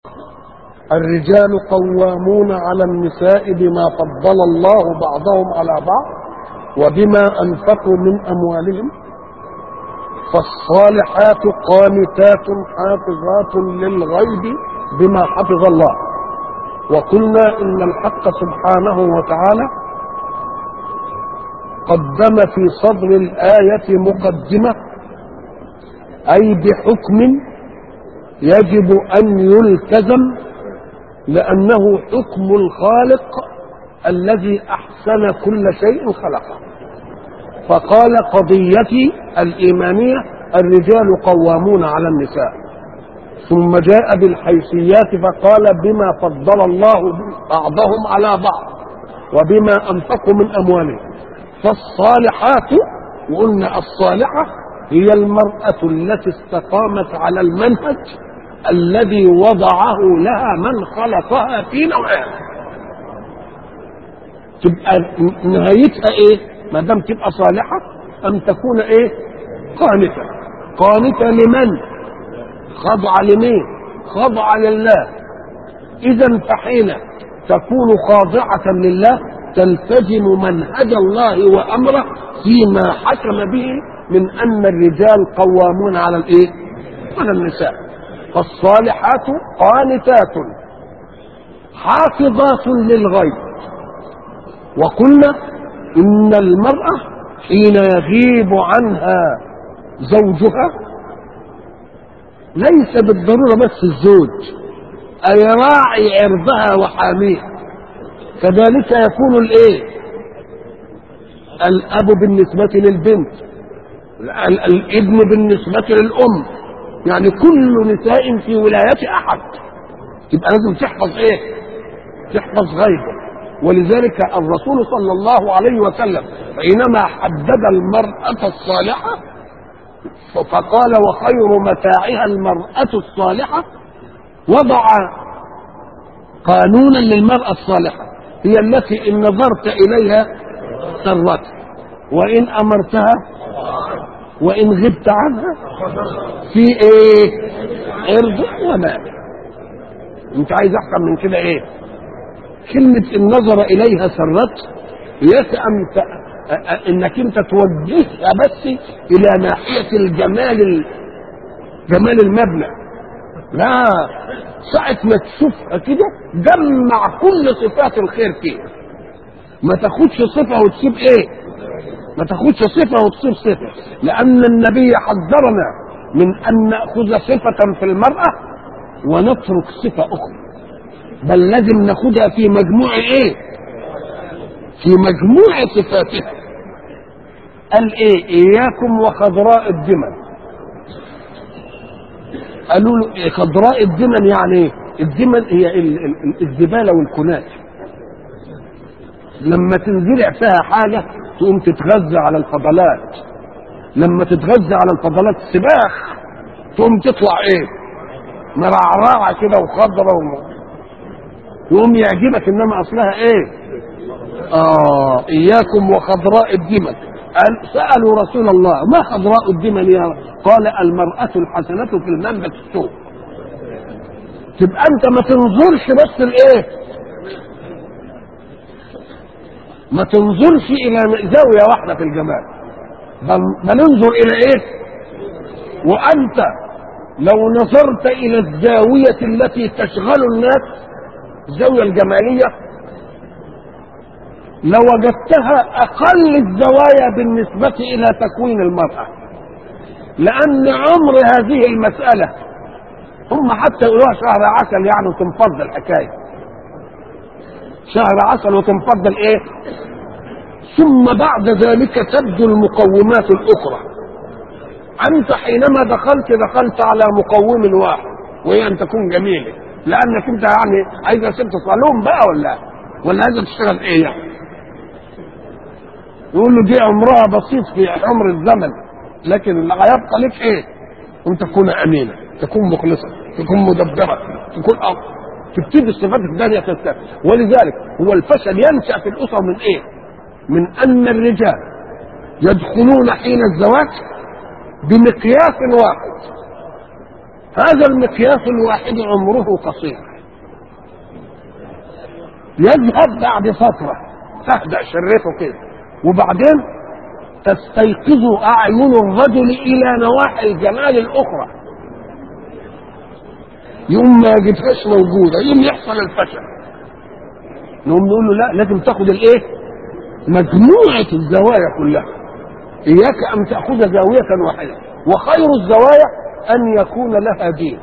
الرجال قوامون على النساء بما فضل الله بعضهم على بعض وبما انفقوا من اموالهم فالصالحات قانتات حافظات للغيب بما حفظ الله وقلنا ان الحق سبحانه وتعالى قدم في صدر الايه مقدمه اي بحكم يجب ان يلتزم لانه حكم الخالق الذي احسن كل شيء خلقه فقال قضيتي الايمانيه الرجال قوامون على النساء ثم جاء بالحيثيات فقال بما فضل الله بعضهم على بعض وبما انفقوا من اموالهم فالصالحات وقلنا الصالحه هي المراه التي استقامت على المنهج الذي وضعه لها من خلقها في نوعها تبقى نهايتها ايه ما دام تبقى صالحه ان تكون ايه قانته قانته لمن خضع لمين خضع لله اذا فحين تكون خاضعه لله تلتزم منهج الله وامره فيما حكم به من ان الرجال قوامون على الايه على النساء فالصالحات قانتات حافظات للغيب وقلنا ان المراه حين يغيب عنها زوجها ليس بالضروره بس الزوج اي راعي عرضها وحاميها كذلك يكون الايه الاب بالنسبه للبنت الابن بالنسبه للام يعني كل نساء في ولايه احد يبقى لازم تحفظ ايه تحفظ غيبه ولذلك الرسول صلى الله عليه وسلم حينما حدد المرأة الصالحة فقال وخير متاعها المرأة الصالحة وضع قانونا للمرأة الصالحة هي التي إن نظرت إليها سرت وإن أمرتها وإن غبت عنها في إيه؟ عرض ومال أنت عايز أحسن من كده إيه؟ كلمة إن نظر إليها سرت ليس أن إنك أنت توجهها بس إلى ناحية الجمال ال... جمال المبنى لا ساعة ما تشوفها كده جمع كل صفات الخير فيها ما تاخدش صفة وتسيب إيه؟ ما تاخدش صفة وتسيب صفة لأن النبي حذرنا من أن نأخذ صفة في المرأة ونترك صفة أخرى بل لازم ناخدها في مجموع ايه في مجموع صفاتها قال ايه اياكم وخضراء الدمن قالوا له إيه خضراء الدمن يعني ايه الدمن هي الزباله والكنات لما تنزرع فيها حاجه تقوم تتغذى على الفضلات لما تتغذى على الفضلات السباخ تقوم تطلع ايه مرعرعه كده وخضره وم... يقوم يعجبك انما اصلها ايه اه اياكم وخضراء الدمن قال سالوا رسول الله ما خضراء الدمن يا قال المراه الحسنه في المنبت السوء تبقى انت ما تنظرش بس الايه ما تنظرش الى زاويه واحده في الجمال بل ننظر الى ايه وانت لو نظرت الى الزاويه التي تشغل الناس الزاوية الجمالية لوجدتها أقل الزوايا بالنسبة إلى تكوين المرأة لأن عمر هذه المسألة هم حتى يقولوها شهر عسل يعني وتنفض الحكاية شهر عسل وتنفض الإيه؟ ثم بعد ذلك تبدو المقومات الأخرى أنت حينما دخلت دخلت على مقوم واحد وهي أن تكون جميلة لانك انت يعني عايزه ست صالون بقى ولا ولا عايزه تشتغل ايه يعني يقول له دي عمرها بسيط في عمر الزمن لكن اللي هيبقى لك ايه ان تكون امينه تكون مخلصه تكون مدبره تكون أب. تبتدي الصفات الثانيه تستفيد ولذلك هو الفشل ينشا في الاسر من ايه من ان الرجال يدخلون حين الزواج بمقياس واحد هذا المقياس الواحد عمره قصير يذهب بعد فترة تهدأ شرته كده وبعدين تستيقظ أعين الرجل إلى نواحي الجمال الأخرى يوم ما يجدهاش موجودة يوم يحصل الفشل نقوم نقول له لا لازم تاخد الايه مجموعة الزوايا كلها إياك أن تأخذ زاوية واحدة وخير الزوايا أن يكون لها دين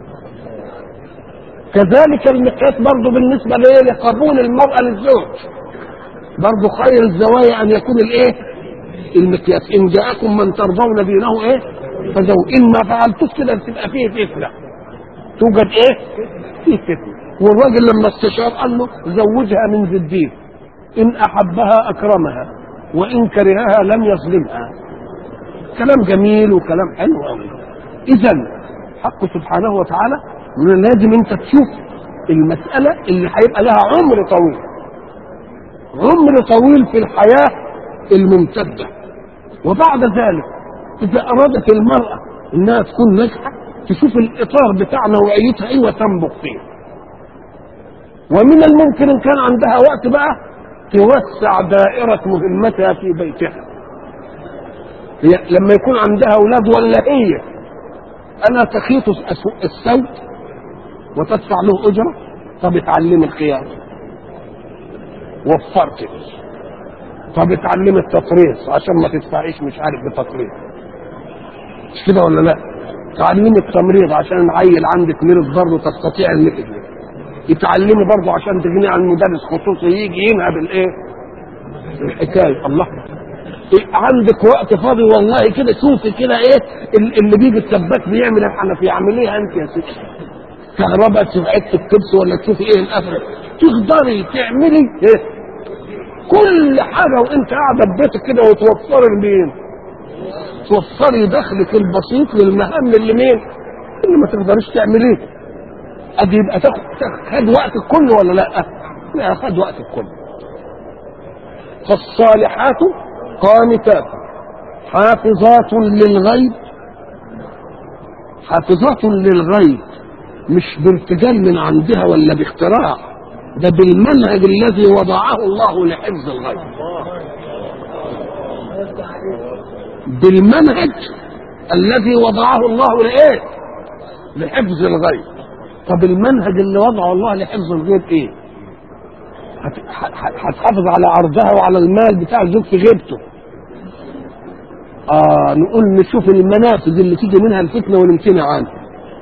كذلك المقياس برضه بالنسبة لإيه لقبول المرأة للزوج برضه خير الزوايا أن يكون الإيه المقياس إن جاءكم من ترضون دينه إيه فزو إن ما فعلتوش كده تبقى فيه فتنة توجد إيه فيه فتنة والراجل لما استشار قال له زوجها من ذي الدين إن أحبها أكرمها وإن كرهها لم يظلمها كلام جميل وكلام حلو قوي إذا حق سبحانه وتعالى لازم أنت تشوف المسألة اللي هيبقى لها عمر طويل عمر طويل في الحياة الممتدة وبعد ذلك إذا أرادت المرأة إنها تكون ناجحة تشوف الإطار بتاع نوعيتها إيه وتنبغ فيه ومن الممكن إن كان عندها وقت بقى توسع دائرة مهمتها في بيتها هي لما يكون عندها أولاد ولا هي أنا تخيط السوت وتدفع له أجرة طب اتعلمي الخياطة وفرت طب اتعلمي التطريز عشان ما تدفعيش مش عارف بتطريز مش كده ولا لا تعلمي التمريض عشان العيل عندك مرض برضه تستطيع انك يتعلمي برضه عشان تغني عن مدرس خصوصي يجي ينهب الايه الحكايه الله إيه عندك وقت فاضي والله كده شوفي كده ايه اللي بيجي السباك بيعمل الحنفيه اعمليها انت يا ستي كهرباء عدة الكبس ولا تشوفي ايه الافرق تقدري تعملي ايه كل حاجة وانت قاعدة في بيتك كده وتوفري لمين توفري دخلك البسيط للمهام اللي مين اللي ما تقدريش تعمليه ادي يبقى تاخد خد وقتك كله ولا لا لا خد وقتك كله فالصالحات قانتات حافظات للغيب حافظات للغيب مش بارتجال من عندها ولا باختراع ده بالمنهج الذي وضعه الله لحفظ الغيب بالمنهج الذي وضعه الله لايه لحفظ الغيب طب المنهج اللي وضعه الله لحفظ الغيب ايه هتحافظ على عرضها وعلى المال بتاع الزوج في غيبته اه نقول نشوف المنافذ اللي تيجي منها الفتنه ونمتنع عنها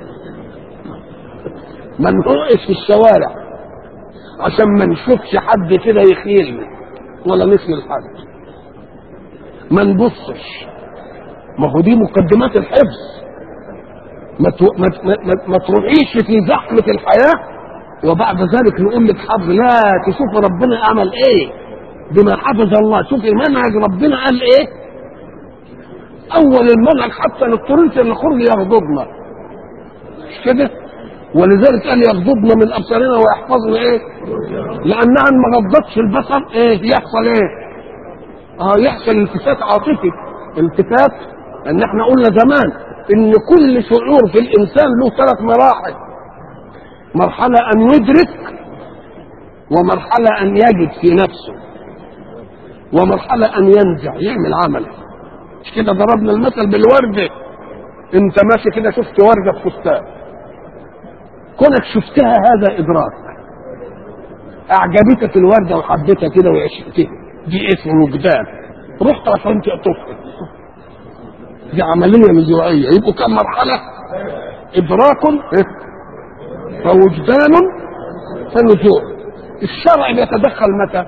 ما نقعش في الشوارع عشان ما نشوفش حد كده يخيلنا ولا نخيل حد ما نبصش ما هو دي مقدمات الحفظ ما, تو... ما... ما... ما تروحيش في زحمة الحياة وبعد ذلك نقول لك حفظ لا تشوف ربنا عمل ايه بما حفظ الله شوفي منهج ربنا قال ايه اول المنهج حتى للطريق اللي خرج يغضبنا مش كده ولذلك قال يغضبن من ابصارنا ويحفظن ايه لانها ما غضتش البصر ايه يحصل ايه اه يحصل التفات عاطفي التفات ان احنا قلنا زمان ان كل شعور في الانسان له ثلاث مراحل مرحلة ان يدرك ومرحلة ان يجد في نفسه ومرحلة ان ينزع يعمل عمل مش كده ضربنا المثل بالوردة انت ماشي كده شفت وردة في فستان كونك شفتها هذا ادراك اعجبتك الورده وحبيتها كده وعشقتها دي اسم وجدان رحت عشان تقطفها دي عمليه نزوعيه يبقوا كم مرحله ادراك فوجدان فنزوع الشرع بيتدخل متى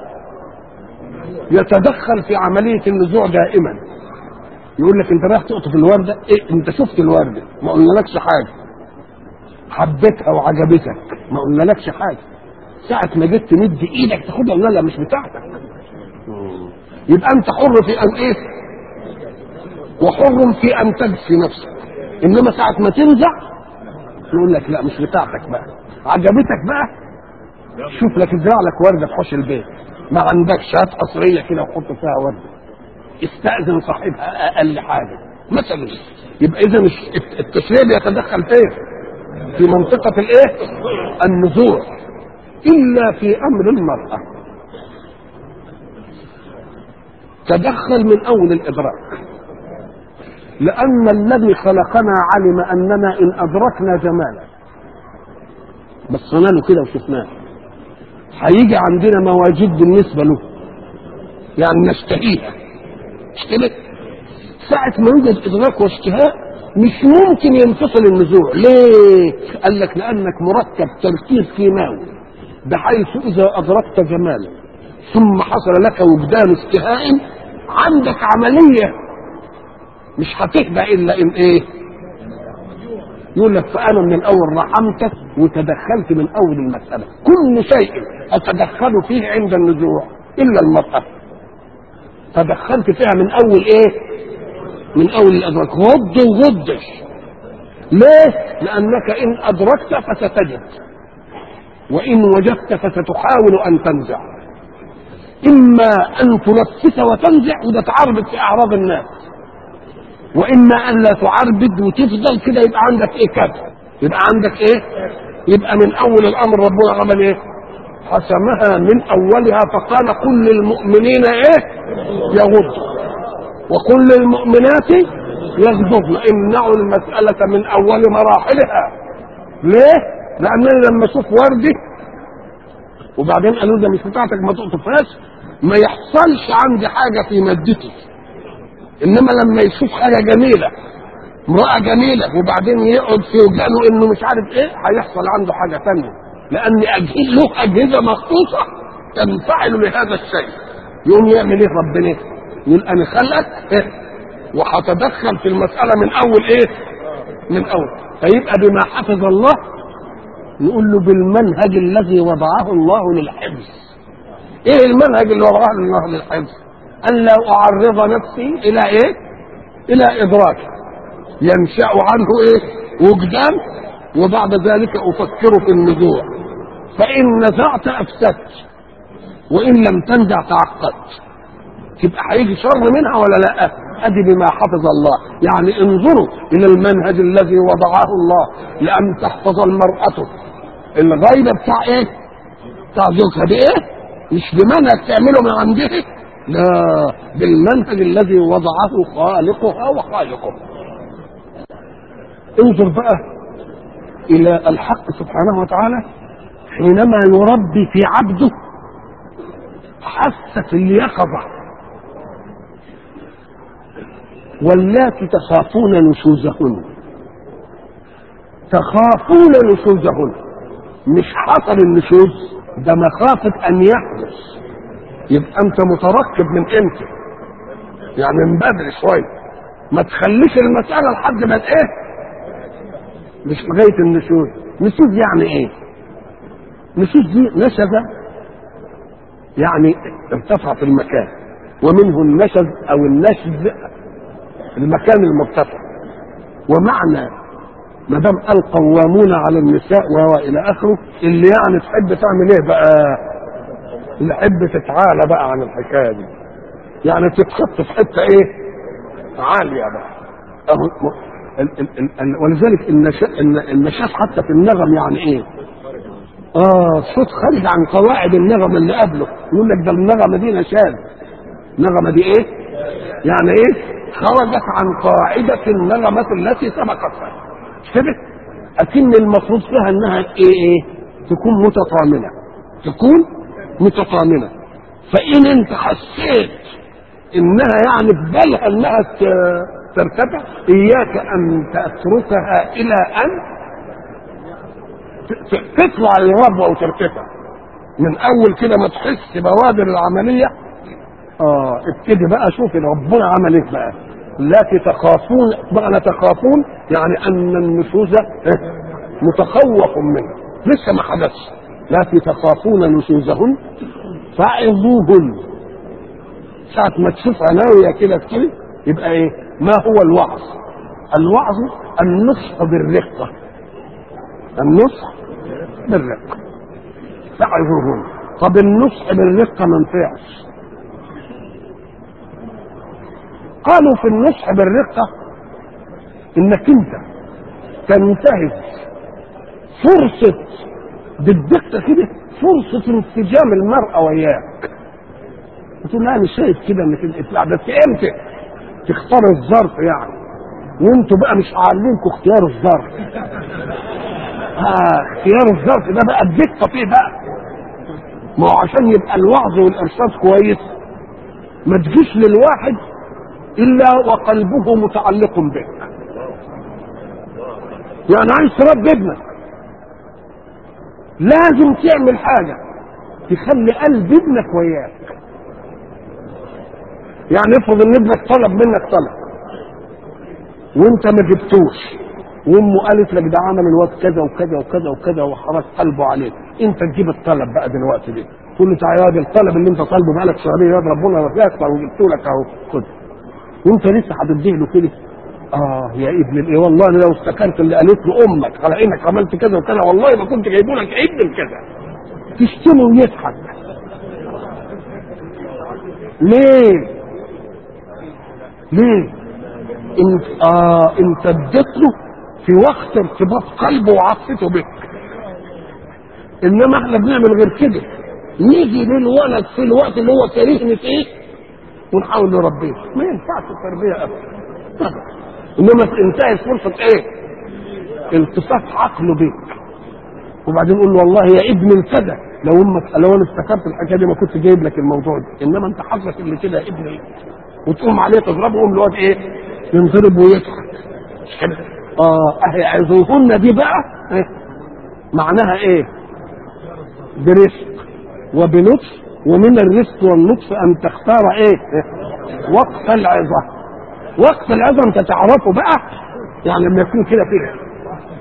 يتدخل في عمليه النزوع دائما يقول لك انت رايح تقطف الورده ايه انت شفت الورده ما قلنالكش حاجه حبيتها وعجبتك ما قلنالكش حاجه ساعة ما جيت تمد ايدك تاخدها لا لا مش بتاعتك يبقى انت حر في ان ايه وحر في ان تجفي نفسك انما ساعة ما تنزع يقول لك لا مش بتاعتك بقى عجبتك بقى شوف لك ازرع لك ورده في حوش البيت ما عندكش هات قصريه كده وحط فيها ورده استاذن صاحبها اقل حاجه مثلا يبقى اذا التشريع بيتدخل فين في منطقة الايه النزوع الا في امر المرأة تدخل من اول الادراك لان الذي خلقنا علم اننا ان ادركنا جمالا بصينا له كده وشفناه هيجي عندنا مواجيد بالنسبه له يعني نشتهيها مش كده ساعة ما يوجد إدراك واشتهاء مش ممكن ينفصل النزوع ليه؟ قال لك لأنك مركب تركيب كيماوي بحيث إذا أدركت جمالا ثم حصل لك وجدان استهاء عندك عملية مش هتهدى إلا إن إيه؟ يقول لك فأنا من الأول رحمتك وتدخلت من أول المسألة كل شيء أتدخل فيه عند النزوع إلا المرأة تدخلت فيها من أول إيه؟ من اول الادراك غض وغضش ليه لانك ان ادركت فستجد وان وجدت فستحاول ان تنزع اما ان تنفس وتنزع وده تعربد في اعراض الناس واما ان لا تعربد وتفضل كده يبقى عندك ايه كده يبقى عندك ايه يبقى من اول الامر ربنا عمل ايه حسمها من اولها فقال قل للمؤمنين ايه يغضوا وقل للمؤمنات يغضبن امنعوا المسألة من أول مراحلها ليه؟ لأنني لما أشوف وردة وبعدين قالوا ده مش بتاعتك ما تقطفهاش ما يحصلش عندي حاجة في مادتي إنما لما يشوف حاجة جميلة امرأة جميلة وبعدين يقعد في وجانه إنه مش عارف إيه هيحصل عنده حاجة ثانية لأن أجهزة له أجهزة مخصوصة تنفعل لهذا الشيء يقوم يعمل إيه ربنا؟ يقول انا خلقك إيه؟ وهتدخل في المساله من اول ايه من اول فيبقى بما حفظ الله نقول له بالمنهج الذي وضعه الله للحفظ ايه المنهج اللي وضعه الله للحفظ ان لا اعرض نفسي الى ايه الى ادراك ينشا عنه ايه وجدان وبعد ذلك افكر في النزوع فان نزعت افسدت وان لم تنزع تعقدت تبقى هيجي شر منها ولا لا ادي بما حفظ الله يعني انظروا الى المنهج الذي وضعه الله لان تحفظ المرأة الغيبة بتاع ايه بتاع زوجها بايه مش بمنهج تعمله من عنده لا بالمنهج الذي وضعه خالقها وخالقه انظر بقى الى الحق سبحانه وتعالى حينما يربي في عبده حاسة اليقظة واللاتي تخافون نشوزهن تخافون نشوزهن مش حصل النشوز ده مخافة أن يحدث يبقى أنت مترقب من إمتى يعني من بدري شوية ما تخليش المسألة لحد ما إيه مش لغاية النشوز نشوز يعني إيه نشوز دي نشزة يعني ارتفع في المكان ومنه النشز أو النشز المكان المرتفع ومعنى ما دام القوامون على النساء وهو الى اخره اللي يعني تحب تعمل ايه بقى؟ اللي تحب تتعالى بقى عن الحكايه دي. يعني تتخط في حته ايه؟ عاليه بقى. أهو ال- ال- ال- ولذلك النشاء النشاط حتى في النغم يعني ايه؟ اه صوت خارج عن قواعد النغم اللي قبله يقول لك ده النغمه دي نشاز النغمه دي ايه؟ يعني ايه؟ خرجت عن قاعدة النغمة التي سبقتها كده أكن المفروض فيها إنها إيه إيه تكون متطامنة تكون متطامنة فإن أنت حسيت إنها يعني في بالها إنها ت- ترتفع إياك أن تتركها إلى أن ت- ت- تطلع للربوة وترتفع من أول كده ما تحس بوادر العملية اه ابتدي بقى شوف ربنا عمل ايه بقى التي تخافون معنى تخافون يعني ان النشوز إيه؟ متخوف منه لسه ما حدثش التي تخافون نشوزهن فعظوهن ساعة ما تشوفها ناوية كده كده يبقى ايه ما هو الوعظ الوعظ النصح بالرقة النصح بالرقة فعظوهن طب النصح بالرقة ما نفعش قالوا في النصح بالرقة انك انت تنتهز فرصة بالدقة كده فرصة انسجام المرأة وياك تقول لا انا شايف كده انك الاسلام بس امتى تختار الظرف يعني وانتوا بقى مش عارفينكم اختيار الظرف اه اختيار الظرف ده بقى الدقة فيه بقى ما هو عشان يبقى الوعظ والارشاد كويس ما تجيش للواحد الا وقلبه متعلق بك يعني عايز تربي ابنك لازم تعمل حاجه تخلي قلب ابنك وياك يعني افرض ان ابنك طلب منك طلب وانت ما جبتوش وامه قالت لك ده عمل الواد كذا وكذا وكذا وكذا وحرك قلبه عليك انت تجيب الطلب بقى دلوقتي دي تقول له تعالى يا واد الطلب اللي انت طالبه بقالك شهرين يا ربنا رفعك وجبته لك اهو خد وانت لسه هتديه له كده اه يا ابن الايه والله أنا لو افتكرت اللي قالت له امك على انك عملت كذا وكذا والله ما كنت جايبه لك ابن كذا تشتمه ويضحك ليه؟ ليه؟ انت اه انت اديت له في وقت ارتباط قلبه وعاطفته بك انما احنا بنعمل غير كده نيجي للولد في الوقت اللي هو كارهني فيه ونحاول نربيه ما ينفعش التربيه ابدا انما انتهت فرصه ايه؟ التصاق عقله بيك وبعدين يقول له والله يا ابن الكذا لو امك لو انا افتكرت الحكايه دي ما كنت جايب لك الموضوع ده انما انت حظك اللي كده يا ابن ال- وتقوم عليه تضربه يقوم الواد ايه؟ ينضرب ويضحك مش كده؟ اه اهي عظوهن دي بقى إيه؟ معناها ايه؟ برفق وبلطف ومن الرفق واللطف ان تختار ايه؟ إيه؟ وقت العظه وقت العظه انت تعرفه بقى يعني لما يكون كده كده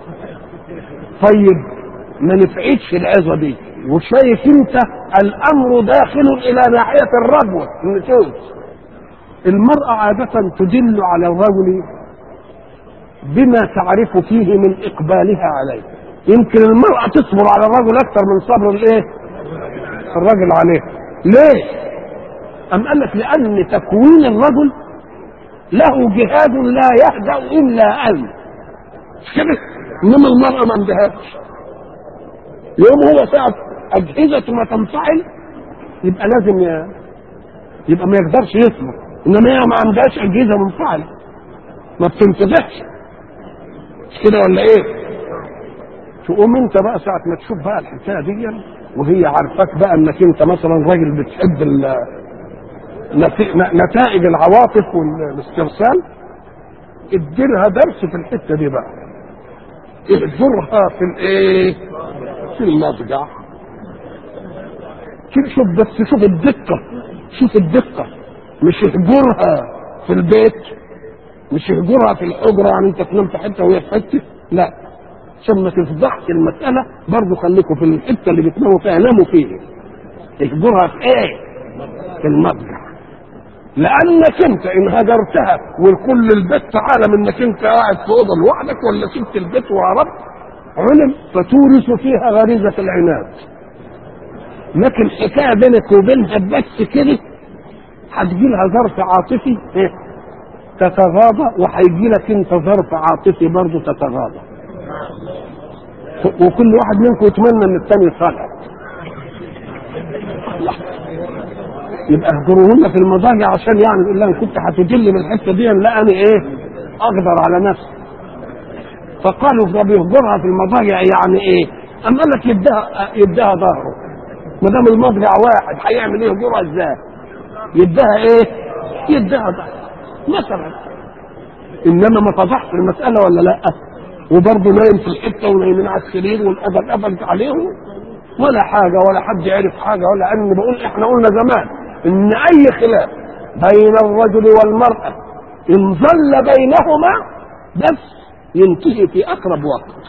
طيب ما نفعتش العظه دي وشايف انت الامر داخل الى ناحيه الرجوه النشوز المراه عاده تدل على الرجل بما تعرف فيه من اقبالها عليه يمكن المراه تصبر على الرجل اكثر من صبر الايه الرجل عليه ليه ام قال لك لان تكوين الرجل له جهاد لا يهدأ الا ان مش كده انما المراه ما عندهاش يوم هو ساعة أجهزة ما تنفعل يبقى لازم ي... يبقى ما يقدرش يصبر إنما هي ما عندهاش أجهزة منفعلة ما بتنتبهش مش كده ولا إيه؟ تقوم أنت بقى ساعة ما تشوف بقى الحكاية دي وهي عارفاك بقى إنك أنت مثلا راجل بتحب ال... نت- نتائج العواطف والاسترسال اديلها درس في الحتة دي بقى اهجرها في الايه؟ في المضجع شوف شوف بس شوف الدقة شوف الدقة مش اهجرها في البيت مش اهجرها في الحجرة يعني انت تنام في حتة وهي في حتة لا عشان ما تفضحش المسألة برضه خليكم في الحتة اللي بتناموا فيها ناموا فيها اهجرها في ايه؟ في المضجع لانك انت ان هجرتها والكل البيت عالم انك انت قاعد في اوضه لوحدك ولا سبت البيت وهربت علم فتورث فيها غريزه العناد لكن حكايه بينك وبينها بس كده هتجي لها ظرف عاطفي إيه؟ تتغاضى وهيجي لك انت ظرف عاطفي برضه تتغاضى وكل واحد منكم يتمنى ان الثاني يصالح يبقى اهجروهن في المضاجع عشان يعني يقول لها إن كنت هتدل من الحته دي لا انا ايه اقدر على نفسي فقالوا طب يهجرها في المضاجع يعني ايه؟ اما قال لك يديها يديها ظهره ما دام المضجع واحد هيعمل ايه يهجرها ازاي؟ يديها ايه؟ يديها ظهره مثلا انما ما فضحش المساله ولا لا؟ وبرضه نايم في الحته ونايمين على السرير والقبل قبلت عليهم ولا حاجه ولا حد عرف حاجه ولا ان بقول احنا قلنا زمان ان اي خلاف بين الرجل والمراه ان ظل بينهما بس ينتهي في اقرب وقت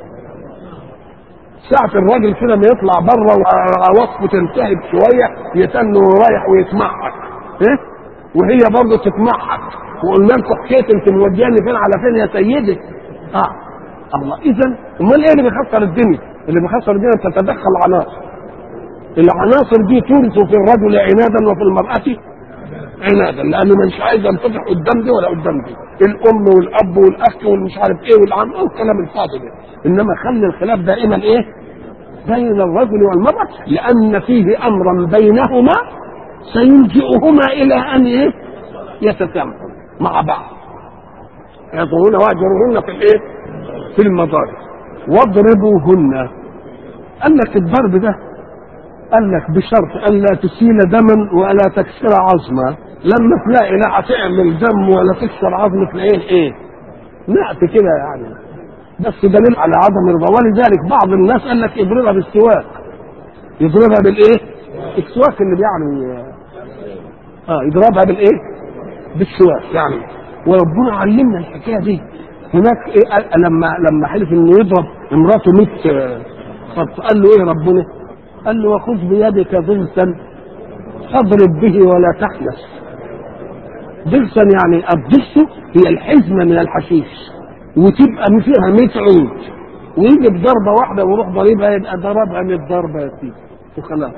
ساعة الراجل كده ما يطلع بره وعواطفه تنتهي بشوية يتنه رايح ويتمحك ايه وهي برضه تتمحك وقلنا لكم حكاية انت مودياني فين على فين يا سيدي اه الله اذا امال ايه اللي بيخسر الدنيا اللي بيخسر الدنيا تتدخل عناصر العناصر دي تورث في الرجل عنادا وفي المرأة عنادا لأنه مش عايز ينفتح قدام دي ولا قدام دي الام والاب والاخ والمش عارف ايه والعم والكلام الفاضي ده انما خلي الخلاف دائما ايه بين الرجل والمرأة لأن فيه أمرا بينهما سيلجئهما إلى أن إيه؟ يتسامحوا مع بعض يضرون واجرهن في الإيه؟ في المضاجع واضربوهن قال لك الضرب ده قال لك بشرط ألا تسيل دما ولا تكسر عظما لما تلاقي لا هتعمل دم ولا تكسر عظم تلاقيه ايه؟ نعت كده يعني بس دليل على عدم الرضا ولذلك بعض الناس قال لك اضربها بالسواك يضربها بالايه؟ السواك اللي يعني اه يضربها بالايه؟ بالسواك يعني وربنا علمنا الحكايه دي هناك إيه لما لما حلف انه يضرب امراته 100 خط قال له ايه ربنا؟ قال له وخذ بيدك ضغثا فاضرب به ولا تحنث ضغثا يعني الضغث هي الحزمه من الحشيش وتبقى فيها 100 عود ويجي بضربه واحده ويروح ضاربها يبقى ضربها 100 ضربه يا سيدي وخلاص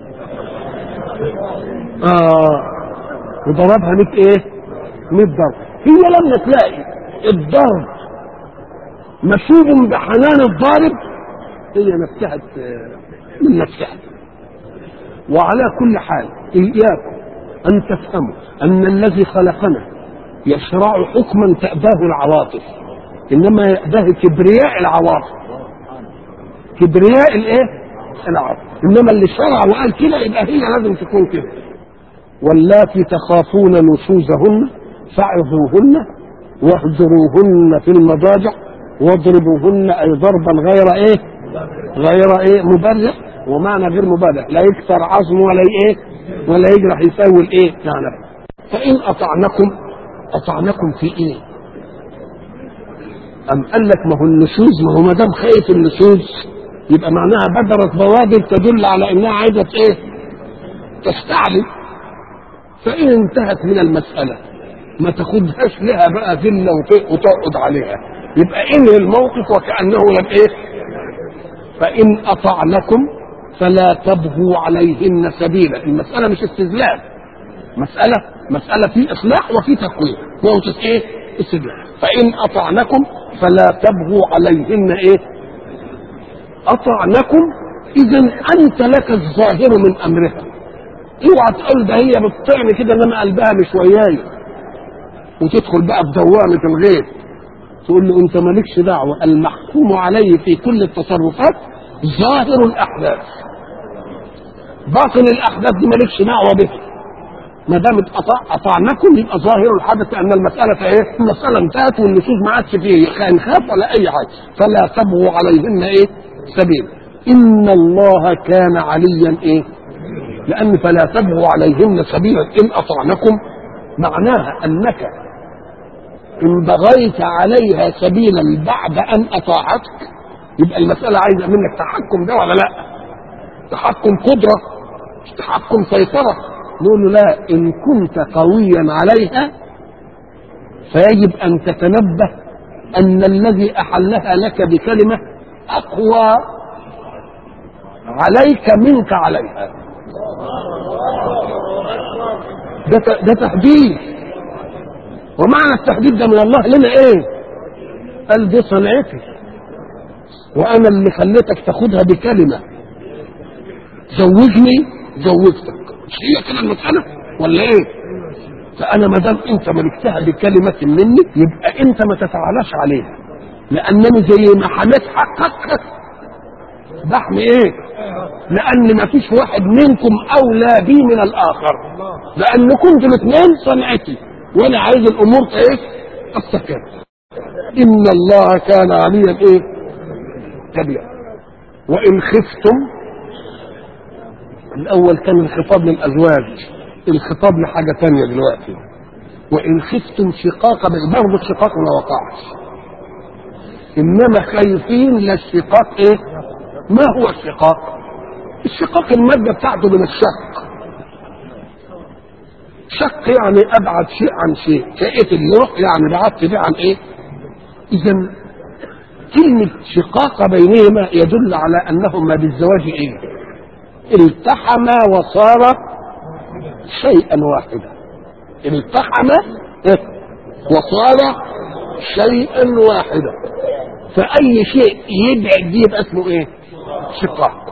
اه وضربها 100 ايه؟ 100 ضربه هي لما تلاقي الضرب مشوب بحنان الضارب هي نفسها من نفسها وعلى كل حال إياكم أن تفهموا أن الذي خلقنا يشرع حكما تأباه العواطف إنما يأباه كبرياء العواطف كبرياء الإيه؟ العواطف إنما اللي شرع وقال كده يبقى هي لازم تكون كده واللاتي تخافون نشوزهن فعظوهن واهجروهن في المضاجع واضربوهن أي ضربا غير إيه؟ غير إيه؟ مبرح ومعنى غير مبالغ لا يكسر عظم ولا ايه ولا يجرح يسوي الايه يعني فان اطعنكم اطعنكم في ايه ام قال لك ما هو النشوز ما هو ما دام خايف النشوز يبقى معناها بدرت بوادر تدل على انها عايزه ايه تستعلي فان انتهت من المساله ما تاخدهاش لها بقى ذله وتقعد عليها يبقى انهي الموقف وكانه لم ايه فان اطعنكم فلا تبغوا عليهن سبيلا المسألة مش استذلال مسألة مسألة في إصلاح وفي تقويم نقطة إيه؟ استذلال فإن أطعنكم فلا تبغوا عليهن إيه؟ أطعنكم إذا أنت لك الظاهر من أمرها اوعى تقول ده هي بتطعن كده انما قلبها مش وياي وتدخل بقى في دوامة الغيب تقول له انت مالكش دعوة المحكوم عليه في كل التصرفات ظاهر الاحداث باطن الاحداث دي مالكش دعوه بها ما دام اطعنكم يبقى ظاهر الحدث ان المساله ايه؟ المساله انتهت والنصوص ما عادش فيه كان خاف ولا اي حاجه فلا تبغوا عليهن ايه؟ سبيل ان الله كان عليا ايه؟ لان فلا تبغوا عليهن سبيلا ان اطعنكم معناها انك ان بغيت عليها سبيلا بعد ان اطاعتك يبقى المسألة عايزة منك تحكم ده ولا لا؟ تحكم قدرة مش تحكم سيطرة نقول له لا إن كنت قويا عليها فيجب أن تتنبه أن الذي أحلها لك بكلمة أقوى عليك منك عليها ده ده تهديد ومعنى التهديد ده من الله لنا ايه؟ قال دي صنعتي وانا اللي خليتك تاخدها بكلمه زوجني زوجتك مش هي كده المساله ولا ايه فانا ما دام انت ملكتها بكلمه مني يبقى انت ما تتعالاش عليها لانني زي ما حميت حقك بحمي ايه لان ما فيش واحد منكم اولى بي من الاخر لان كنتم الاثنين صنعتي وانا عايز الامور ايه تستقر ان الله كان عليا ايه كبيرا وإن خفتم الأول كان الخطاب للأزواج الخطاب لحاجة تانية دلوقتي وإن خفتم شقاق برضه الشقاق ما وقعش إنما خايفين للشقاق إيه؟ ما هو الشقاق؟ الشقاق المادة بتاعته من الشق شق يعني أبعد شيء عن شيء شقة الروح يعني بعدت دي عن إيه؟ إذا كلمة شقاق بينهما يدل على أنهما بالزواج إيه؟ التحما وصارا شيئا واحدا التحما إيه؟ وصار شيئا واحدا فأي شيء يبعد دي يبقى اسمه ايه؟ شقاق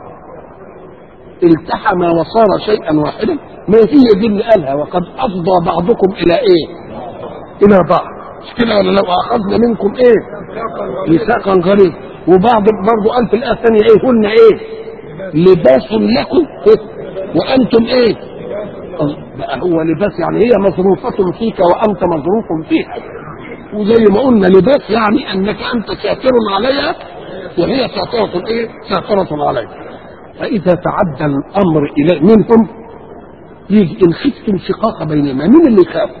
التحم وصار شيئا واحدا ما هي دي اللي قالها وقد افضى بعضكم الى ايه؟ الى بعض مش كده ولا لو اخذنا منكم ايه؟ ميثاقا غليظ وبعض برضه قال في الايه الثانيه ايه هن ايه؟ لباس لكم إيه؟ وانتم ايه؟ بقى هو لباس يعني هي مظروفة فيك وانت مظروف فيها وزي ما قلنا لباس يعني انك انت ساتر عليها وهي ساترة ايه؟ ساترة عليك فاذا تعدى الامر الى منكم يجي ان خفتم شقاق بينهما مين اللي يخاف؟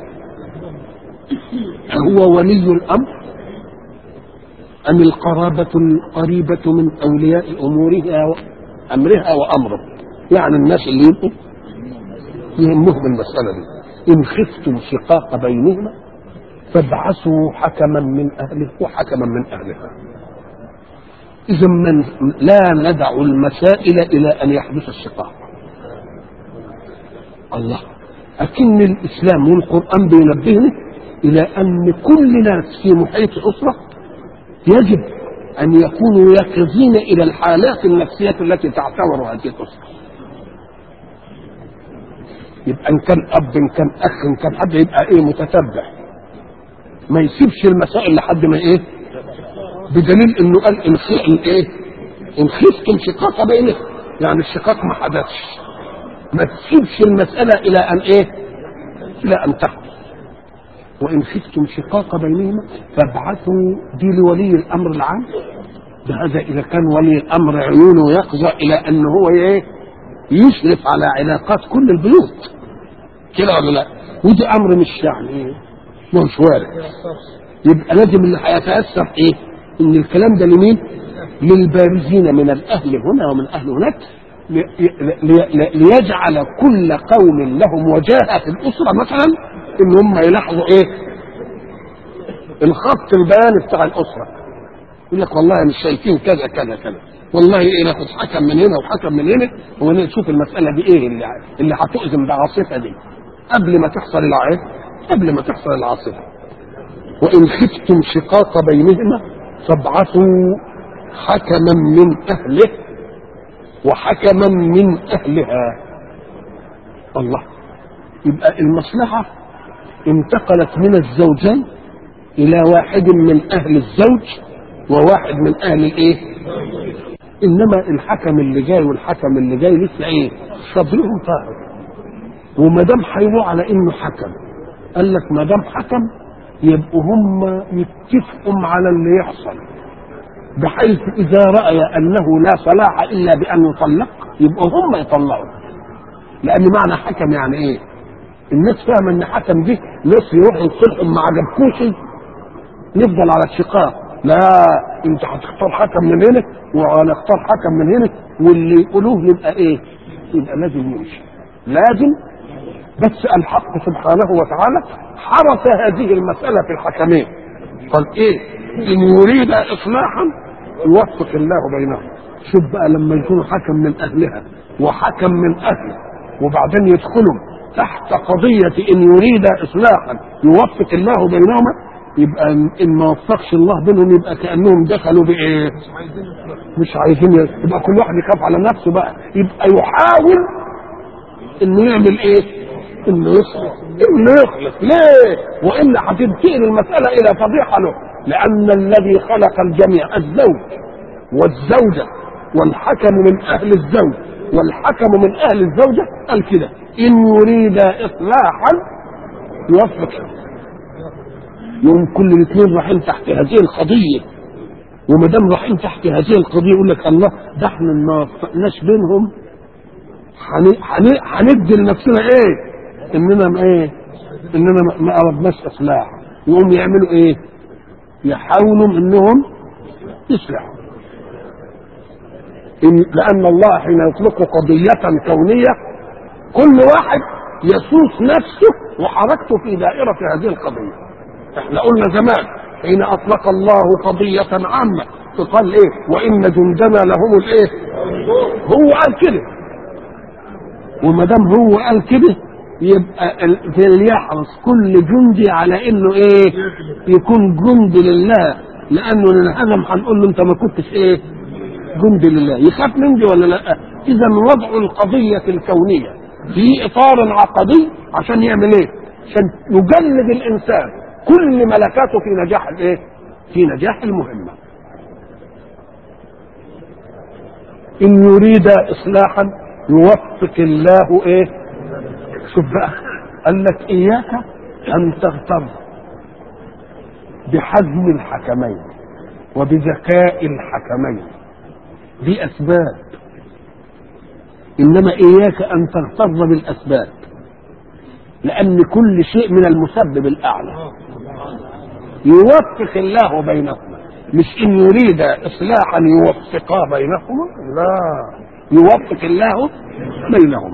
هو ولي الامر ام القرابة القريبة من اولياء امورها امرها وامره يعني الناس اللي يبقوا يهمهم المسألة دي إن خفتم شقاق بينهما فابعثوا حكما من أهله وحكما من أهلها إذا من لا ندع المسائل إلى أن يحدث الشقاق الله أكن الإسلام والقرآن بينبهنا إلى أن كل ناس في محيط أسرة يجب أن يكونوا يقظين إلى الحالات النفسية التي تعتبر هذه الأسرة يبقى ان كان اب ان كان اخ ان كان حد يبقى ايه متتبع ما يسيبش المسائل لحد ما ايه بدليل انه قال ان خ- ايه ان خفتم شقاق بينكم يعني الشقاق ما حدثش ما تسيبش المساله الى ان ايه الى ان تحدث وان خفتم شقاق بينهما فابعثوا دي لولي الامر العام ده هذا اذا كان ولي الامر عيونه يقظه الى ان هو ايه يشرف على علاقات كل البيوت كده ولا لا ودي امر مش يعني مش وارد يبقى لازم اللي هيتاثر ايه ان الكلام ده لمين للبارزين من الاهل هنا ومن اهل هناك لي- لي- ليجعل كل قوم لهم وجاهه في الاسره مثلا ان هم يلاحظوا ايه الخط البياني بتاع الاسره يقول لك والله مش شايفين كذا كذا كذا والله ايه ناخد حكم من هنا وحكم من هنا ونشوف المساله دي ايه اللي اللي هتؤذن بالعاصفه دي قبل ما تحصل العين قبل ما تحصل العاصفه وان خفتم شقاق بينهما فابعثوا حكما من اهله وحكما من اهلها الله يبقى المصلحه انتقلت من الزوجين الى واحد من اهل الزوج وواحد من اهل الايه انما الحكم اللي جاي والحكم اللي جاي لسه ايه صدرهم طاهر وما دام هيروح على انه حكم قال لك ما دام حكم يبقوا هم يتفقوا على اللي يحصل بحيث اذا راى انه لا صلاح الا بان يطلق يبقوا هم يطلقوا لان معنى حكم يعني ايه الناس فاهمه ان حكم دي ناس يروحوا يصلحوا ما عجبكوش نفضل على الشقاق لا انت هتختار حكم من هنا وهنختار حكم من هنا واللي يقولوه يبقى ايه يبقى لازم يمشي لازم بس الحق سبحانه وتعالى حرس هذه المسألة في الحكمين قال ايه ان يريد اصلاحا يوفق الله بينهم شوف بقى لما يكون حكم من اهلها وحكم من اهله وبعدين يدخلوا تحت قضية ان يريد اصلاحا يوفق الله بينهما يبقى ان ما وفقش الله بينهم يبقى كانهم دخلوا بايه؟ مش عايزين يبقى كل واحد يخاف على نفسه بقى يبقى يحاول انه يعمل ايه؟ انه يخلص انه يخلص ليه؟ والا هتنتقل المساله الى فضيحه له لان الذي خلق الجميع الزوج والزوجه والحكم من اهل الزوج والحكم من اهل الزوجه قال كده ان يريد اصلاحا يوفق يوم كل الاثنين رايحين تحت هذه القضيه وما دام رايحين تحت هذه القضيه يقول لك الله ده احنا ما وفقناش بينهم هن- هن- هندي لنفسنا ايه؟ اننا ما ايه؟ اننا ما- ما اردناش اصلاح يقوم يعملوا ايه؟ يحاولوا انهم يصلحوا إن لان الله حين يطلق قضيه كونيه كل واحد يسوس نفسه وحركته في دائره هذه القضيه احنا قلنا زمان حين اطلق الله قضيه عامه فقال ايه وان جندنا لهم الايه هو قال كده وما دام هو قال كده يبقى ال- فليحرص كل جندي على انه ايه يكون جندي لله لانه للهزم هنقول له انت ما كنتش ايه جندي لله يخاف من دي ولا لا اذا وضع القضيه الكونيه في اطار عقدي عشان يعمل ايه عشان يجلد الانسان كل ملكاته في نجاح الايه في نجاح المهمه ان يريد اصلاحا يوفق الله ايه شوف بقى قال لك اياك ان تغتر بحزم الحكمين وبذكاء الحكمين دي اسباب انما اياك ان تغتر بالاسباب لان كل شيء من المسبب الاعلى يوفق الله بينهما مش ان يريد اصلاحا يوفقا بينهما لا يوفق الله بينهما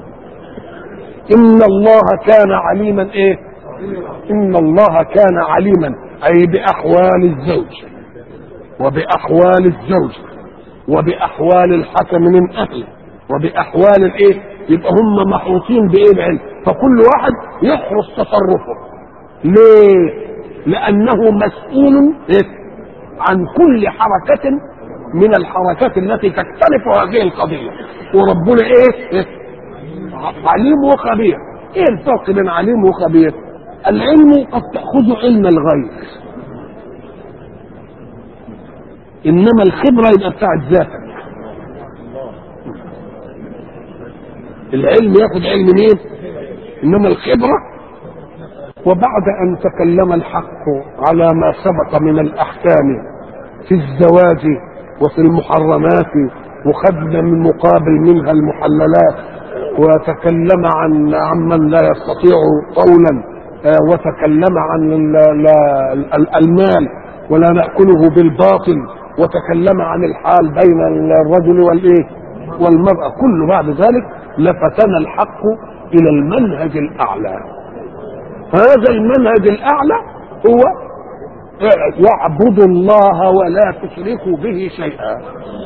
ان الله كان عليما ايه ان الله كان عليما اي باحوال الزوج وباحوال الزوج وباحوال الحكم من اهله وباحوال الايه يبقى هم محروسين بايه بعلم فكل واحد يحرص تصرفه ليه لانه مسؤول إيه؟ عن كل حركه من الحركات التي تختلف هذه القضيه وربنا ايه, إيه؟ عليم وخبير ايه الفرق بين عليم وخبير العلم قد تاخذ علم الغيب انما الخبره يبقى بتاعت ذاتك العلم ياخذ علم مين انما الخبره وبعد ان تكلم الحق على ما سبق من الاحكام في الزواج وفي المحرمات وخدنا من مقابل منها المحللات وتكلم عن عمن لا يستطيع قولا آه، وتكلم عن ال- ال- ال- المال ولا ناكله بالباطل وتكلم عن الحال بين الرجل والايه والمراه كل بعد ذلك لفتنا الحق الى المنهج الاعلى هذا المنهج الاعلى هو واعبدوا الله ولا تشركوا به شيئا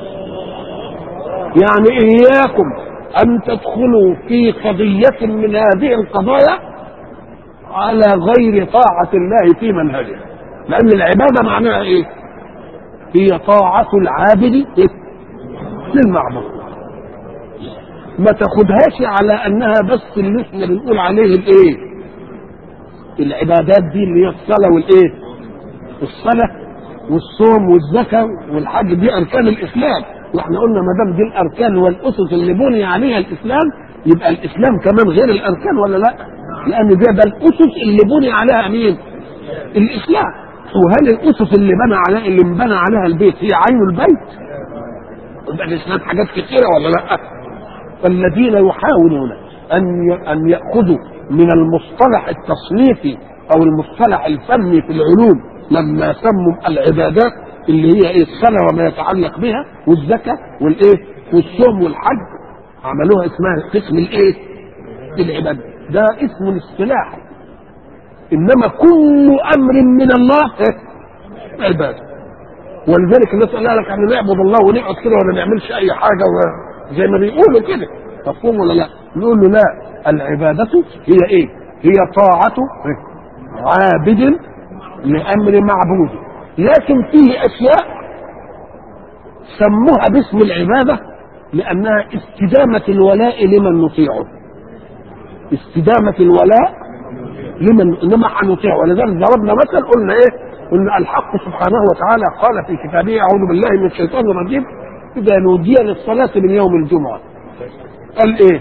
يعني اياكم ان تدخلوا في قضيه من هذه القضايا على غير طاعه الله في منهجه لان العباده معناها ايه هي طاعه العابد للمعبود ما تاخدهاش على انها بس اللي احنا بنقول عليه الايه العبادات دي اللي هي الصلاه والايه الصلاه والصوم والزكاه والحج دي اركان الاسلام واحنا قلنا ما دام دي الاركان والاسس اللي بني عليها الاسلام يبقى الاسلام كمان غير الاركان ولا لا؟ لان ده ده الاسس اللي بني عليها مين؟ الاسلام وهل الاسس اللي بنى عليها اللي انبنى عليها البيت هي عين البيت؟ يبقى الاسلام حاجات كثيره ولا لا؟ فالذين يحاولون ان ان ياخذوا من المصطلح التصنيفي او المصطلح الفني في العلوم لما سموا العبادات اللي هي ايه الصلاه وما يتعلق بها والزكاه والايه والصوم والحج عملوها اسمها قسم الايه العباده ده اسم الاصطلاح انما كل امر من الله إيه؟ عباده ولذلك الناس قال لك احنا نعبد الله ونقعد كده ولا نعملش اي حاجه و... زي ما بيقولوا كده مفهوم ولا لا؟ نقول له لا العباده هي ايه؟ هي طاعه عابد لامر معبود لكن فيه اشياء سموها باسم العباده لانها استدامه الولاء لمن نطيعه استدامه الولاء لمن انما هنطيعه ولذلك ضربنا مثل قلنا ايه؟ قلنا الحق سبحانه وتعالى قال في كتابه اعوذ بالله من الشيطان الرجيم اذا نودي للصلاه من يوم الجمعه قال ايه؟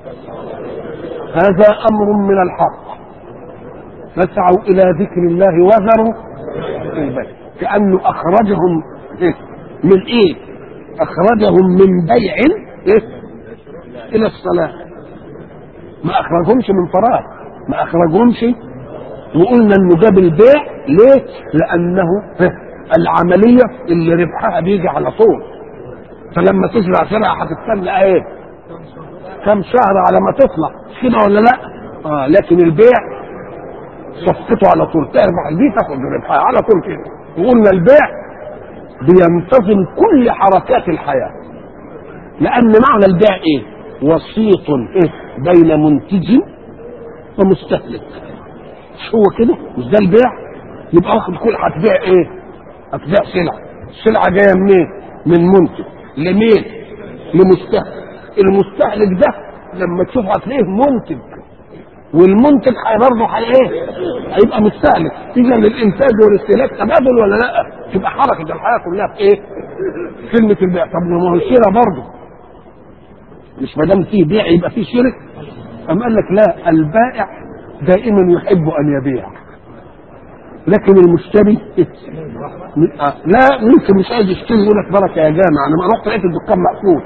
هذا امر من الحق فاسعوا الى ذكر الله وذروا البيع كانه اخرجهم إيه؟ من ايه؟ اخرجهم من بيع إيه؟ الى الصلاه ما اخرجهمش من فراغ ما اخرجهمش وقلنا انه جاب البيع ليه؟ لانه العمليه اللي ربحها بيجي على طول فلما تزرع زرعه هتستنى ايه؟ كم شهر على ما تطلع مش كده ولا لا؟ اه لكن البيع صفته على طول تربح دي تاخد ربحها على طول كده وقلنا البيع بينتظم كل حركات الحياه لان معنى البيع ايه؟ وسيط إيه؟ بين منتج ومستهلك مش هو كده مش ده البيع يبقى واخد كل هتبيع ايه هتبيع سلعه السلعه جايه منين من منتج لمين لمستهلك المستهلك ده لما تشوف هتلاقيه منتج والمنتج برضه ايه هيبقى مستهلك اذا الانتاج والاستهلاك تبادل ولا لا تبقى حركه الحياه كلها في ايه كلمه البيع طب ما هو الشراء برضه مش ما دام فيه بيع يبقى فيه شرك أم قال لك لا البائع دائما يحب أن يبيع لكن المشتري لا ممكن مش عايز يشتري يقول لك بركه يا جامع انا ما رحت لقيت الدكان مقفول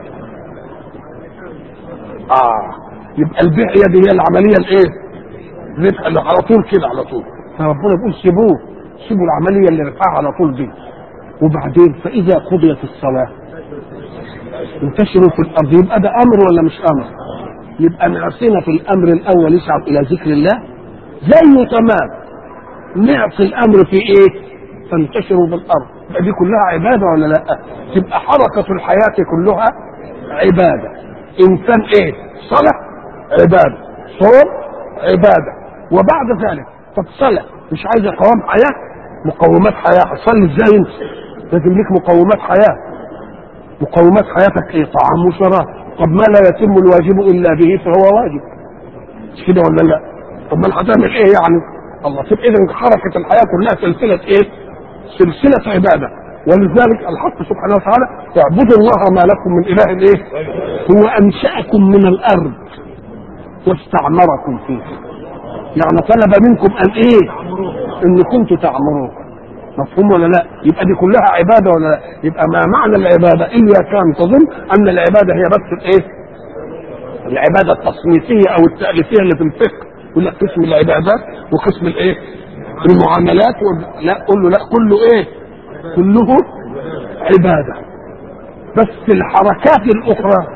اه يبقى البيع هي دي هي العمليه الايه؟ ربح اللي على طول كده على طول فربنا بيقول سيبوه سيبوا العمليه اللي ربحها على طول دي وبعدين فاذا قضيت الصلاه انتشروا في الارض يبقى ده امر ولا مش امر؟ يبقى نعصينا في الامر الاول يشعر الى ذكر الله زيه تمام نعصي الامر في ايه؟ فانتشروا بالارض يبقى دي كلها عباده ولا لا؟ تبقى حركه الحياه كلها عباده ان كان ايه؟ صلاه عباده صوم عباده وبعد ذلك طب صلاه مش عايزه قوام حياه مقومات حياه هتصلي ازاي انت؟ لازم ليك مقومات حياه مقومات حياتك ايه؟ طعام وشراب طب ما لا يتم الواجب الا به فهو واجب مش كده ولا لا؟ طب ما هتعمل ايه يعني؟ الله طب اذا حركه الحياه كلها سلسله ايه؟ سلسله عباده ولذلك الحق سبحانه وتعالى اعبدوا الله ما لكم من اله ايه؟ هو انشاكم من الارض واستعمركم فيها يعني طلب منكم ان ايه؟ ان كنتم تعمروه مفهوم ولا لا؟ يبقى دي كلها عباده ولا لا؟ يبقى ما معنى العباده الا كان تظن ان العباده هي بس الايه؟ العباده التصنيفيه او التاليفيه اللي في الفقه يقول لك قسم العبادات وقسم الايه؟ المعاملات و... لا قول له لا كله ايه؟ كله عباده بس الحركات الاخرى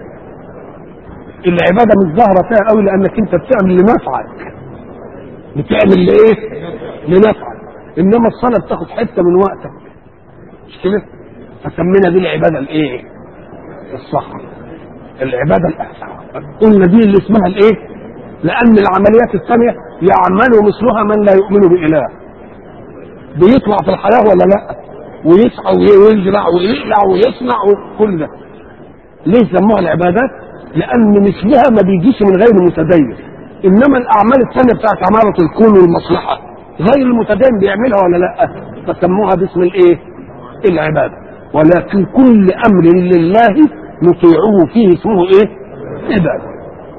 العباده مش ظاهره فيها قوي لانك انت بتعمل لنفعك بتعمل لايه؟ لنفعك انما الصلاه بتاخد حته من وقتك مش كده؟ فسمينا دي العباده الايه؟ الصح العباده الاحسن قلنا دي اللي اسمها الايه؟ لان العمليات الثانيه يعمل مثلها من لا يؤمن باله بيطلع في الحياه ولا لا؟ ويسعى ويزرع ويقلع ويصنع وكل ده ليه سموها العبادات؟ لان مثلها ما بيجيش من غير متدين انما الاعمال الثانيه بتاعت عماره الكون والمصلحه غير المتدين بيعملها ولا لا فسموها باسم الايه العباده ولكن كل امر لله نطيعه فيه اسمه ايه عباده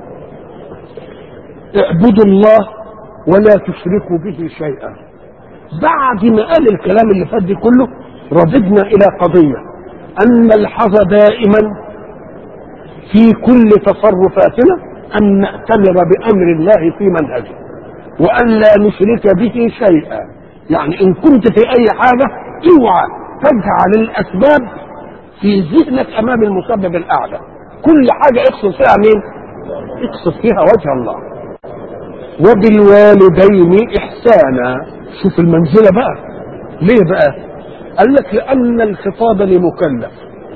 اعبدوا الله ولا تشركوا به شيئا بعد ما قال الكلام اللي فات دي كله رددنا الى قضيه ان نلحظ دائما في كل تصرفاتنا ان نأتمر بامر الله في منهجه وان لا نشرك به شيئا يعني ان كنت في اي حاجه اوعى تجعل الاسباب في ذهنك امام المسبب الاعلى كل حاجه اقصد فيها مين اقصد فيها وجه الله وبالوالدين احسانا شوف المنزله بقى ليه بقى قال لك لان الخطاب لمكلف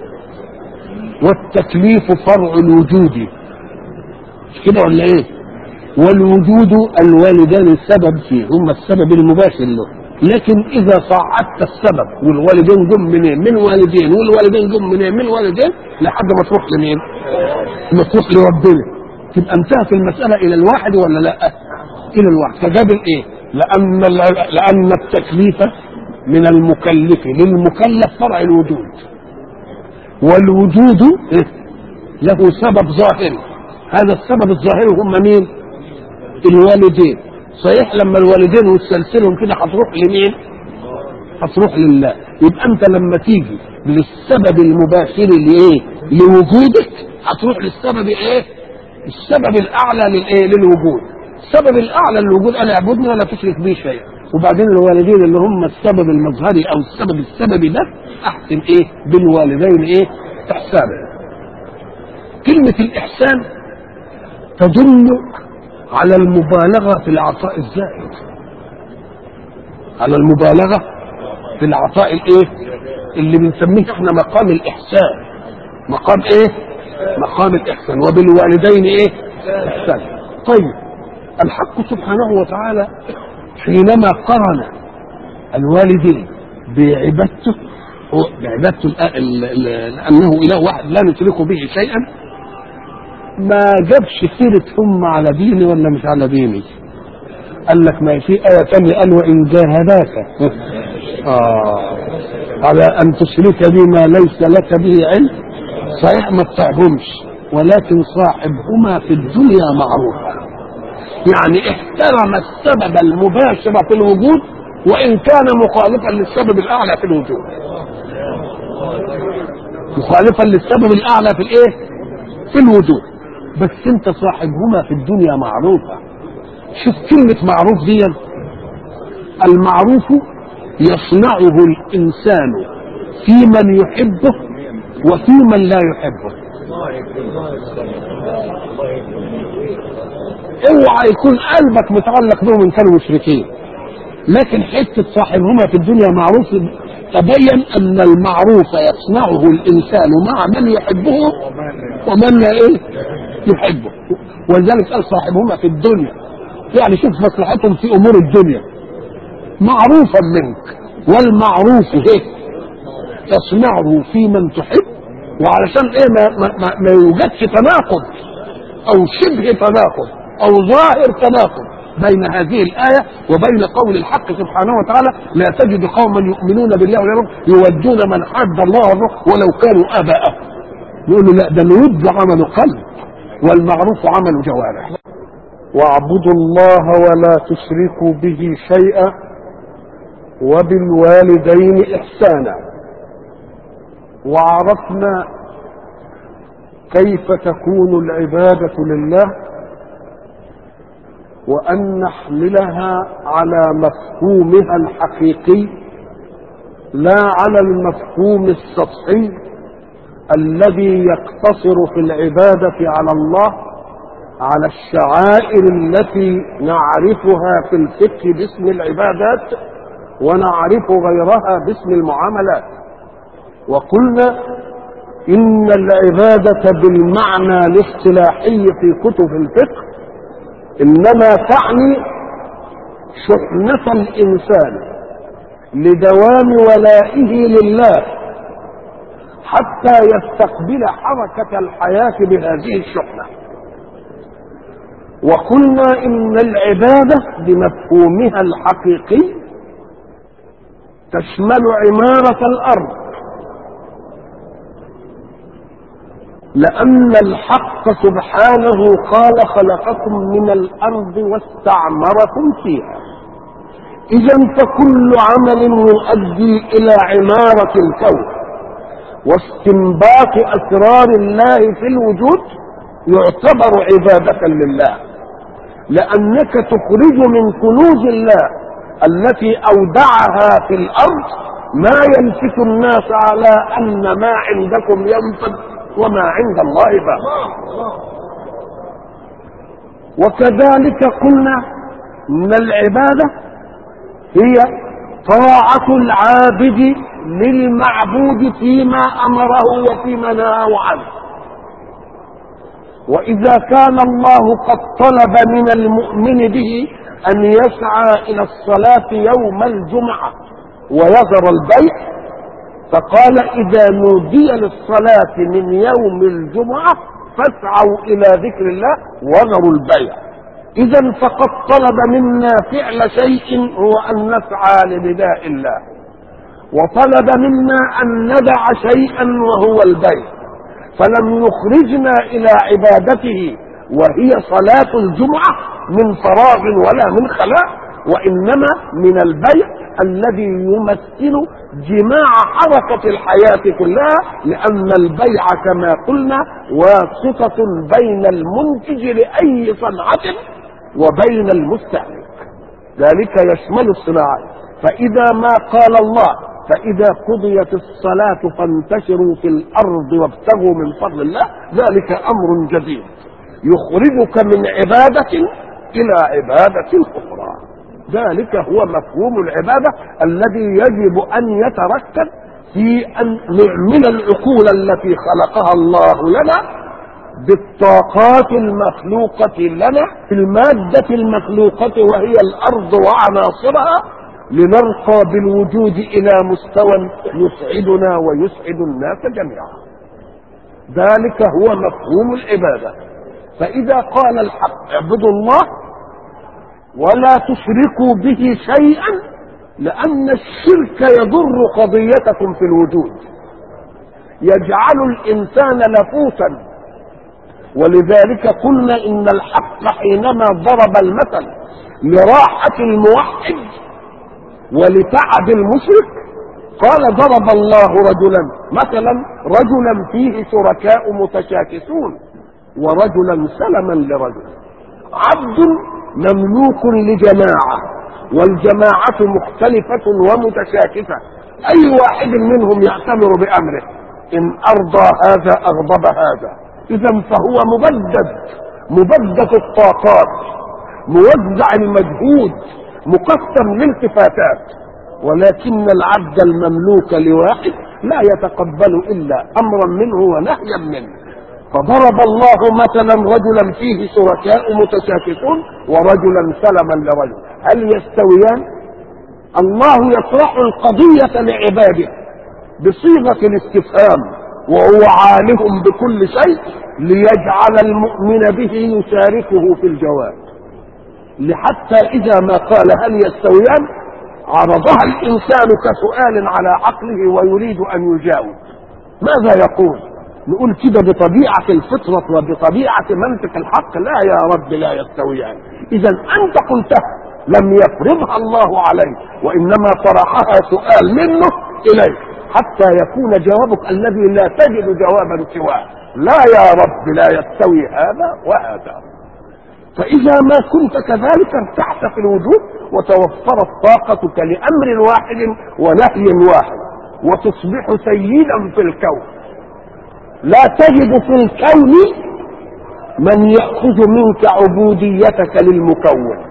والتكليف فرع الوجود مش كده ولا ايه والوجود الوالدان السبب فيه هم السبب المباشر له لكن اذا صعدت السبب والوالدين جم منين من والدين والوالدين جم منين من والدين لحد ما تروح لمين ما تروح لربنا تبقى انتهت المساله الى الواحد ولا لا الى الواحد فجاب الايه لان لان التكليف من المكلف للمكلف فرع الوجود والوجود له سبب ظاهري هذا السبب الظاهري هم مين الوالدين صحيح لما الوالدين وتسلسلهم كده هتروح لمين هتروح لله يبقى انت لما تيجي للسبب المباشر لايه لوجودك هتروح للسبب ايه السبب الاعلى للايه للوجود السبب الاعلى للوجود انا اعبدني ولا تشرك بي شيئا وبعدين الوالدين اللي هم السبب المظهري او السبب السببي ده احسن ايه بالوالدين ايه احسانا كلمة الإحسان تدل على المبالغة في العطاء الزائد على المبالغة في العطاء الايه اللي بنسميه احنا مقام الإحسان مقام ايه مقام الإحسان وبالوالدين ايه إحسان طيب الحق سبحانه وتعالى حينما قرن الوالدين بعبادته بعبادته انه اله واحد لا نشرك به شيئا ما جابش سيره هم على ديني ولا مش على ديني قال لك ما في آية ثانية قال وإن جاهداك آه على أن تشرك بما ليس لك به علم صحيح ما تطعهمش ولكن صاحبهما في الدنيا معروفا يعني احترم السبب المباشر في الوجود وإن كان مخالفا للسبب الأعلى في الوجود مخالفا للسبب الأعلى في الإيه؟ في الوجود بس أنت صاحبهما في الدنيا معروفة شوف كلمة معروف دي المعروف يصنعه الإنسان في من يحبه وفي من لا يحبه اوعى يكون قلبك متعلق بهم ان كانوا مشركين لكن حته صاحبهما في الدنيا معروف تبين ان المعروف يصنعه الانسان مع من يحبه ومن لا ايه يحبه ولذلك قال صاحبهما في الدنيا يعني شوف مصلحتهم في امور الدنيا معروفا منك والمعروف ايه تصنعه في من تحب وعلشان ايه ما, ما, ما, ما يوجدش تناقض او شبه تناقض او ظاهر تناقض بين هذه الآية وبين قول الحق سبحانه وتعالى لا تجد قوما يؤمنون بالله واليوم يودون من حد الله والروح ولو كانوا آباءهم يقول له لا ده الود عمل قلب والمعروف عمل جوارح واعبدوا الله ولا تشركوا به شيئا وبالوالدين إحسانا وعرفنا كيف تكون العبادة لله وأن نحملها على مفهومها الحقيقي لا على المفهوم السطحي الذي يقتصر في العبادة على الله على الشعائر التي نعرفها في الفقه باسم العبادات ونعرف غيرها باسم المعاملات وقلنا إن العبادة بالمعنى الاصطلاحي في كتب الفقه انما تعني شحنة الانسان لدوام ولائه لله حتى يستقبل حركة الحياة بهذه الشحنة وقلنا ان العبادة بمفهومها الحقيقي تشمل عمارة الارض لأن الحق سبحانه قال خلقكم من الأرض واستعمركم فيها إذا فكل عمل يؤدي إلى عمارة الكون واستنباط أسرار الله في الوجود يعتبر عبادة لله لأنك تخرج من كنوز الله التي أودعها في الأرض ما يلفت الناس على أن ما عندكم ينفد وما عند الله باق وكذلك قلنا ان العباده هي طاعه العابد للمعبود فيما امره وفيما نهاه عنه واذا كان الله قد طلب من المؤمن به ان يسعى الى الصلاه يوم الجمعه ويذر البيت فقال إذا نودي للصلاة من يوم الجمعة فاسعوا إلى ذكر الله وذروا البيع إذا فقد طلب منا فعل شيء هو أن نسعى لنداء الله وطلب منا أن ندع شيئا وهو البيع فلم يخرجنا إلى عبادته وهي صلاة الجمعة من فراغ ولا من خلاء وإنما من البيع الذي يمثل جماع حركة الحياة كلها لأن البيع كما قلنا واسطة بين المنتج لأي صنعة وبين المستهلك ذلك يشمل الصناعات فإذا ما قال الله فإذا قضيت الصلاة فانتشروا في الأرض وابتغوا من فضل الله ذلك أمر جديد يخرجك من عبادة إلى عبادة أخرى ذلك هو مفهوم العبادة الذي يجب أن يتركز في أن نعمل العقول التي خلقها الله لنا بالطاقات المخلوقة لنا في المادة المخلوقة وهي الأرض وعناصرها لنرقى بالوجود إلى مستوى يسعدنا ويسعد الناس جميعا ذلك هو مفهوم العبادة فإذا قال الحق اعبدوا الله ولا تشركوا به شيئا لأن الشرك يضر قضيتكم في الوجود يجعل الإنسان لفوتا ولذلك قلنا إن الحق حينما ضرب المثل لراحة الموحد ولتعب المشرك قال ضرب الله رجلا مثلا رجلا فيه شركاء متشاكسون ورجلا سلما لرجل عبد مملوك لجماعه والجماعه مختلفه ومتشاكسه اي واحد منهم يعتبر بامره ان ارضى هذا اغضب هذا اذا فهو مبدد مبدد الطاقات موزع المجهود مقسم الالتفاتات ولكن العبد المملوك لواحد لا يتقبل الا امرا منه ونهيا منه فضرب الله مثلا رجلا فيه شركاء متشاكسون ورجلا سلما لرجل هل يستويان الله يطرح القضية لعباده بصيغة الاستفهام وهو عالم بكل شيء ليجعل المؤمن به يشاركه في الجواب لحتى إذا ما قال هل يستويان عرضها الإنسان كسؤال على عقله ويريد أن يجاوب ماذا يقول نقول كده بطبيعة الفطرة وبطبيعة منطق الحق لا يا رب لا يستويان إذا أنت قلتها لم يفرضها الله عليك وإنما طرحها سؤال منه إليك حتى يكون جوابك الذي لا تجد جوابا سواه لا يا رب لا يستوي هذا وهذا فإذا ما كنت كذلك ارتحت في الوجود وتوفرت طاقتك لأمر واحد ونهي واحد وتصبح سيدا في الكون لا تجد في الكون من يأخذ منك عبوديتك للمكون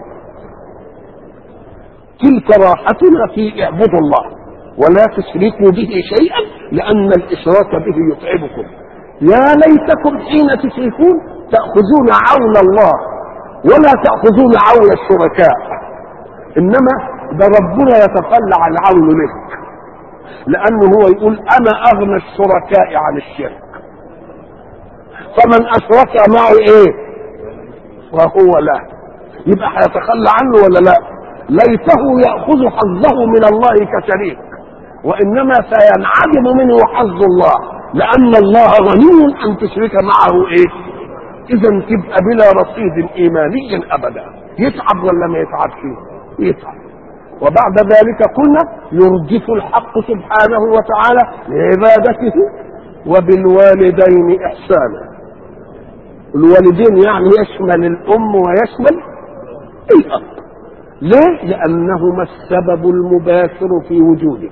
تلك راحتنا في اعبدوا الله ولا تشركوا به شيئا لأن الإشراك به يتعبكم يا ليتكم حين تشركون تأخذون عون الله ولا تأخذون عون الشركاء إنما ده ربنا يتخلى عن عون لك لأنه هو يقول أنا أغنى الشركاء عن الشرك فمن أشرك معه إيه وهو لا يبقى هيتخلى عنه ولا لا ليته يأخذ حظه من الله كشريك وإنما سينعدم منه حظ الله لأن الله غني أن تشرك معه إيه إذا تبقى بلا رصيد إيماني أبدا يتعب ولا ما يتعبش يتعب وبعد ذلك قلنا يرجف الحق سبحانه وتعالى لعبادته وبالوالدين إحسانا الوالدين يعني يشمل الأم ويشمل الأب ليه؟ لأنهما السبب المباشر في وجودك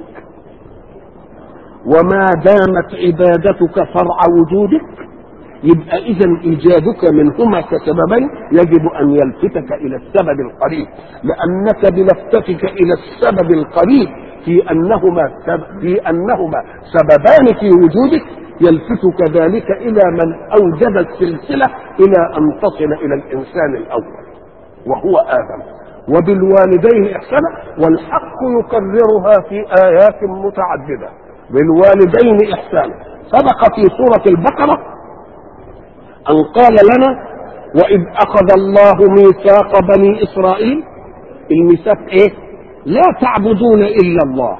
وما دامت عبادتك فرع وجودك يبقى إذا إيجادك منهما كسببين يجب أن يلفتك إلى السبب القريب لأنك بلفتتك إلى السبب القريب في أنهما في أنهما سببان في وجودك يلفتك ذلك إلى من أوجد السلسلة إلى أن تصل إلى الإنسان الأول وهو آدم وبالوالدين إحسانا والحق يكررها في آيات متعددة بالوالدين إحسانا سبق في سورة البقرة أن قال لنا وإذ أخذ الله ميثاق بني إسرائيل الميثاق إيه؟ لا تعبدون إلا الله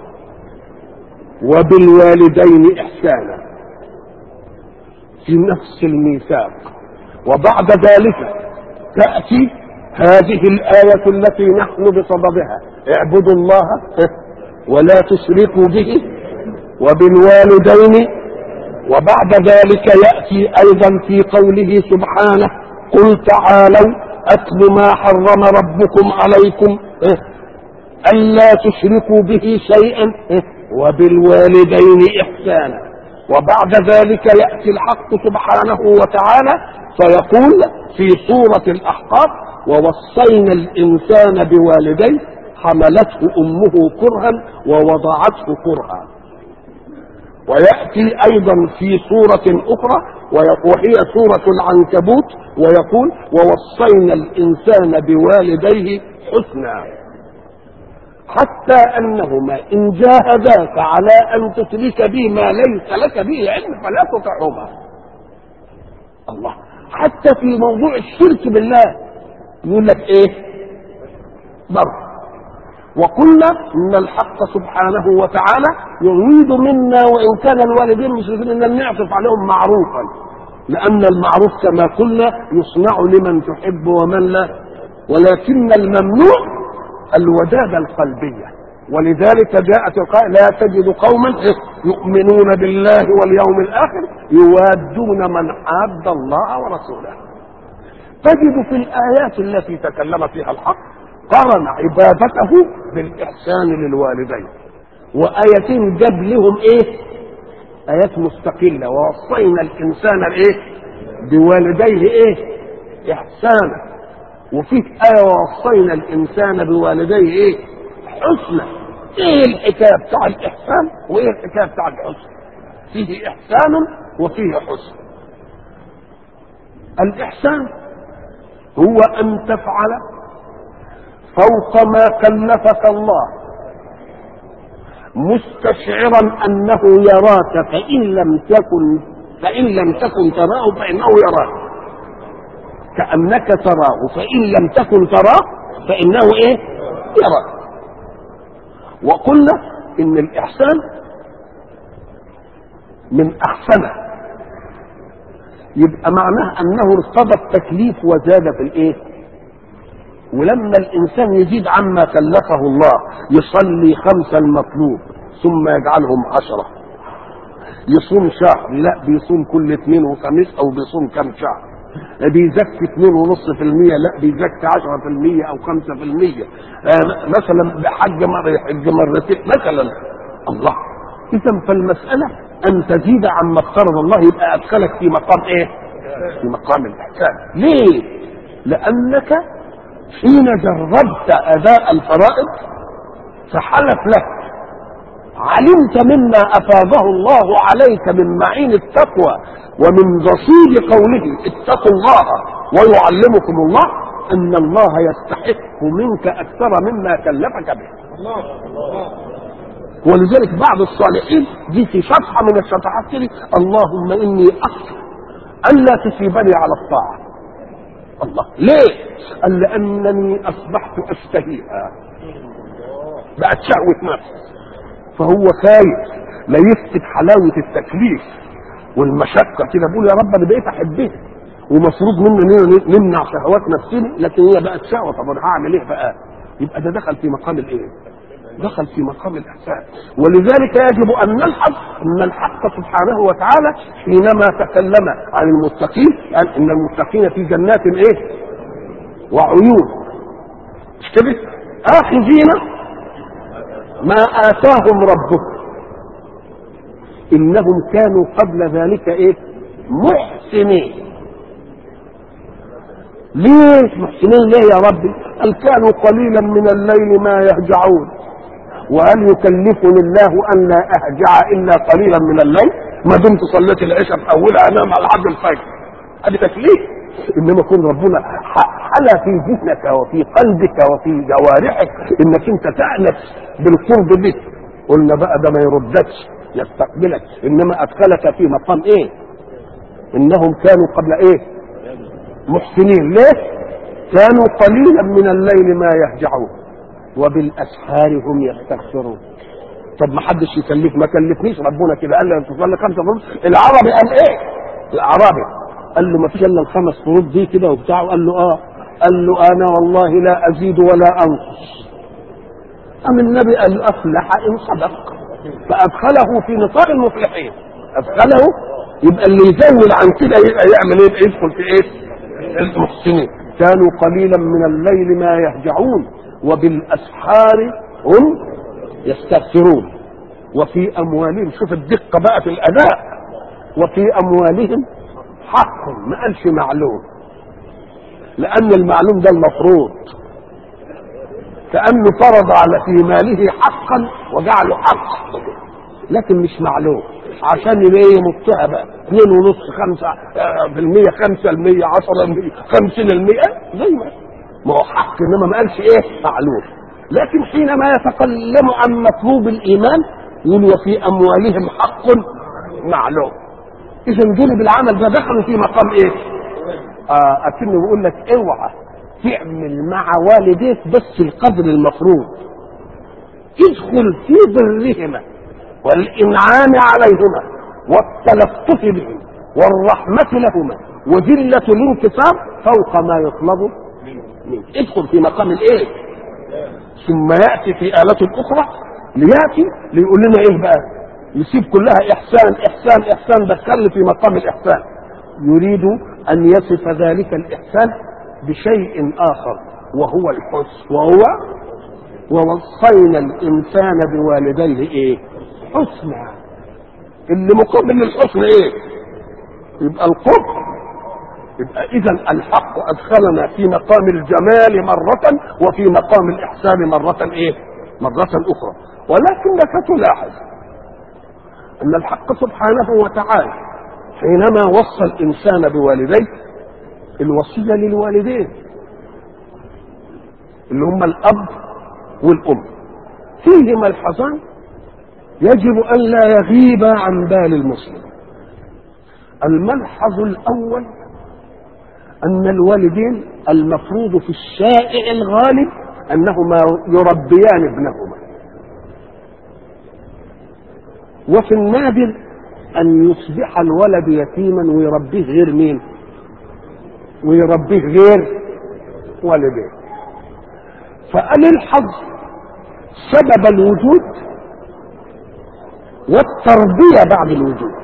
وبالوالدين إحسانا في نفس الميثاق وبعد ذلك تأتي هذه الآية التي نحن بصددها اعبدوا الله ولا تشركوا به وبالوالدين وبعد ذلك يأتي أيضا في قوله سبحانه قل تعالوا أتل ما حرم ربكم عليكم ألا تشركوا به شيئا وبالوالدين إحسانا وبعد ذلك يأتي الحق سبحانه وتعالى فيقول في سورة الأحقاف ووصينا الإنسان بوالديه حملته أمه كرها ووضعته كرها ويأتي أيضا في سورة أخرى وهي سورة العنكبوت ويقول ووصينا الإنسان بوالديه حسنا حتى أنهما إن جاهداك على أن تشرك بي ما ليس لك به علم فلا تطعهما الله حتى في موضوع الشرك بالله يقول لك ايه بر وقلنا ان الحق سبحانه وتعالى يريد منا وان كان الوالدين مشركين ان نعطف عليهم معروفا لان المعروف كما قلنا يصنع لمن تحب ومن لا ولكن الممنوع الودادة القلبية ولذلك جاءت القائل لا تجد قوما يؤمنون بالله واليوم الآخر يوادون من حاد الله ورسوله تجد في الآيات التي تكلم فيها الحق قرن عبادته بالإحسان للوالدين وآيتين جاب لهم إيه آيات مستقلة ووصينا الإنسان إيه بوالديه إيه إحسانا وفيه آية ووصينا الإنسان بوالديه إيه حسنى إيه الحكاية بتاع الإحسان وإيه الحكاية بتاع الحسن فيه إحسان وفيه حسن الإحسان هو أن تفعل فوق ما كلفك الله مستشعرا أنه يراك فإن لم تكن فإن لم تكن تراه فإنه يراك كأنك تراه فإن لم تكن تراه فإنه إيه؟ يراك وقلنا إن الإحسان من أحسنه يبقى معناه أنه ارتضى التكليف وزاد في الإيه؟ ولما الإنسان يزيد عما كلفه الله يصلي خمسا مطلوب ثم يجعلهم عشرة يصوم شهر لا بيصوم كل اثنين وخميس أو بيصوم كم شهر بيزكي اثنين ونص في المية لا بيزكي عشرة في المية أو خمسة في المية آه مثلا بحج مرة يحج مرتين مثلا الله إذا فالمسألة أن تزيد عما افترض الله يبقى أدخلك في مقام إيه؟ في مقام الإحسان ليه؟ لأنك حين جربت أداء الفرائض فحلف لك علمت مما أفاضه الله عليك من معين التقوى ومن رصيد قوله اتقوا الله ويعلمكم الله أن الله يستحق منك أكثر مما كلفك به ولذلك بعض الصالحين دي في شطحة من الشطحات كده اللهم إني أخشى ألا تصيبني على الطاعة الله ليه؟ قال لأنني أصبحت أشتهيها بقت شهوة نفس فهو خايف لا يفقد حلاوة التكليف والمشقة كده بيقول يا رب أنا بقيت أحبها ومفروض منا نمنع شهوات نفسنا لكن هي بقت شهوة طب أنا هعمل إيه بقى؟ يبقى ده دخل في مقام الإيه؟ دخل في مقام الإحسان ولذلك يجب أن نلحظ أن الحق سبحانه وتعالى حينما تكلم عن المتقين قال إن المتقين في جنات إيه؟ وعيون مش كده؟ آخذين ما آتاهم ربهم إنهم كانوا قبل ذلك إيه؟ محسنين ليه محسنين ليه يا ربي؟ قال كانوا قليلا من الليل ما يهجعون وهل يكلفني الله ان لا اهجع الا قليلا من الليل ما دمت صليت العشاء في اولها انام على عبد الفجر ادي تكليف انما يكون ربنا حلى في ذهنك وفي قلبك وفي جوارحك انك انت تأنس بالقرب به قلنا بقى ده ما يردكش يستقبلك انما ادخلك في مقام ايه انهم كانوا قبل ايه محسنين ليه كانوا قليلا من الليل ما يهجعون وبالاسحار هم يستغفرون طب ما حدش يكلف ما كلفنيش ربنا كده قال لي انت تصلي خمسه فروض العربي قال ايه؟ الاعرابي قال له ما فيش الا الخمس فروض دي كده وبتاع قال له اه قال له انا والله لا ازيد ولا انقص ام النبي قال له افلح ان صدق فادخله في نطاق المفلحين ادخله يبقى اللي يزود عن كده يبقى يعمل ايه؟ يدخل في ايه؟ المحسنين كانوا قليلا من الليل ما يهجعون وبالاسحار هم يستغفرون وفي اموالهم شوف الدقه بقى في الاداء وفي اموالهم حق ما قالش معلوم لان المعلوم ده المفروض كانه فرض على في ماله حقا وجعله حق لكن مش معلوم عشان يبقى يمطها بقى اثنين ونص خمسة آه، في المية خمسة المية عشرة المية خمسين المية زي ما ما هو حق انما ما قالش ايه معلوم لكن حينما يتكلم عن مطلوب الايمان يقول وفي اموالهم حق معلوم اذا دول بالعمل ده دخلوا في مقام ايه آه اكنه بيقول لك اوعى تعمل مع والديك بس القدر المفروض ادخل في برهما والانعام عليهما والتلطف بهم والرحمة لهما وذلة الانكسار فوق ما يطلب منك ادخل في مقام الايه ثم يأتي في آلة أخرى ليأتي ليقول لنا ايه بقى يسيب كلها إحسان إحسان إحسان دخلني في مقام الإحسان يريد أن يصف ذلك الإحسان بشيء آخر وهو الحسن وهو ووصينا الإنسان بوالديه إيه حسنا اللي مقابل للحسن إيه يبقى القرب يبقى إذا الحق أدخلنا في مقام الجمال مرة وفي مقام الإحسان مرة إيه مرة أخرى ولكنك تلاحظ أن الحق سبحانه وتعالى حينما وصى الإنسان بوالديه الوصية للوالدين اللي هم الأب والأم فيه ملحظان يجب أن لا يغيب عن بال المسلم الملحظ الأول أن الوالدين المفروض في الشائع الغالب أنهما يربيان ابنهما وفي النادر أن يصبح الولد يتيما ويربيه غير مين ويربيه غير والديه فقال الحظ سبب الوجود والتربية بعد الوجود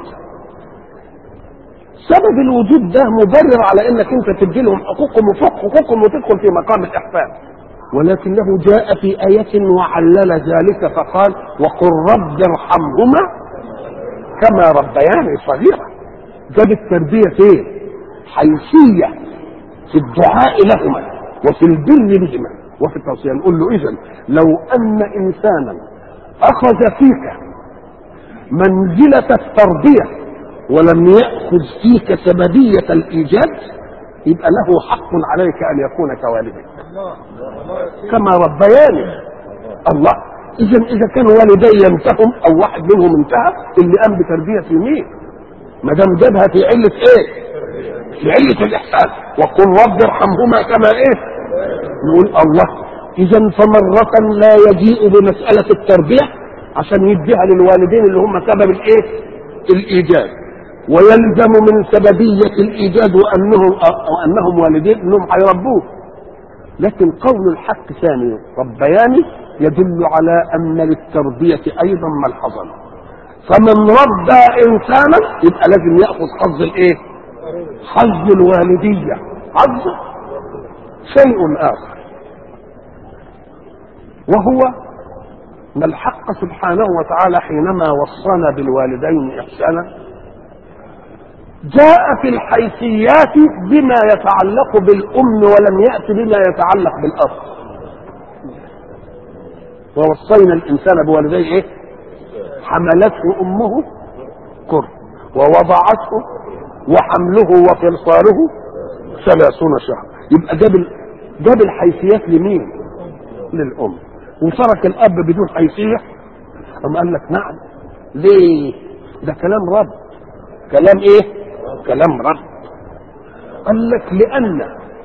سبب الوجود ده مبرر على انك انت تدي لهم حقوقهم وفوق حقوقهم وتدخل في مقام الاحسان ولكنه جاء في آية وعلل ذلك فقال وقل رب ارحمهما كما ربياني صغيرا جاب التربية فين؟ حيثية في الدعاء لهما وفي البر بهما وفي التوصية نقول له إذا لو أن إنسانا أخذ فيك منزلة التربية ولم يأخذ فيك سببية الإيجاد يبقى له حق عليك أن يكون كوالدك كما ربياني الله إذا إذا كان والدي ينتهم أو واحد منهم انتهى اللي قام بتربية مين؟ ما دام جابها في علة إيه؟ في علة الإحسان وقل رب ارحمهما كما إيه؟ نقول الله إذا فمرة لا يجيء بمسألة التربية عشان يديها للوالدين اللي هم سبب الإيه؟ الإيجاد ويلزم من سببية الإيجاد وأنهم وأنهم والدين أنهم هيربوه لكن قول الحق ثاني ربياني يدل على أن للتربية أيضا ملحظا فمن ربى إنسانا يبقى لازم يأخذ حظ الإيه؟ حظ الوالدية حظ شيء آخر وهو أن الحق سبحانه وتعالى حينما وصانا بالوالدين إحسانا جاء في الحيثيات بما يتعلق بالأم ولم يأت بما يتعلق بالأب ووصينا الإنسان بوالديه إيه؟ حملته أمه كر ووضعته وحمله وفصاله ثلاثون شهر يبقى جاب جاب الحيثيات لمين؟ للأم وترك الأب بدون حيثية أم قال لك نعم ليه؟ ده كلام رب كلام إيه؟ كلام رب قال لك لأن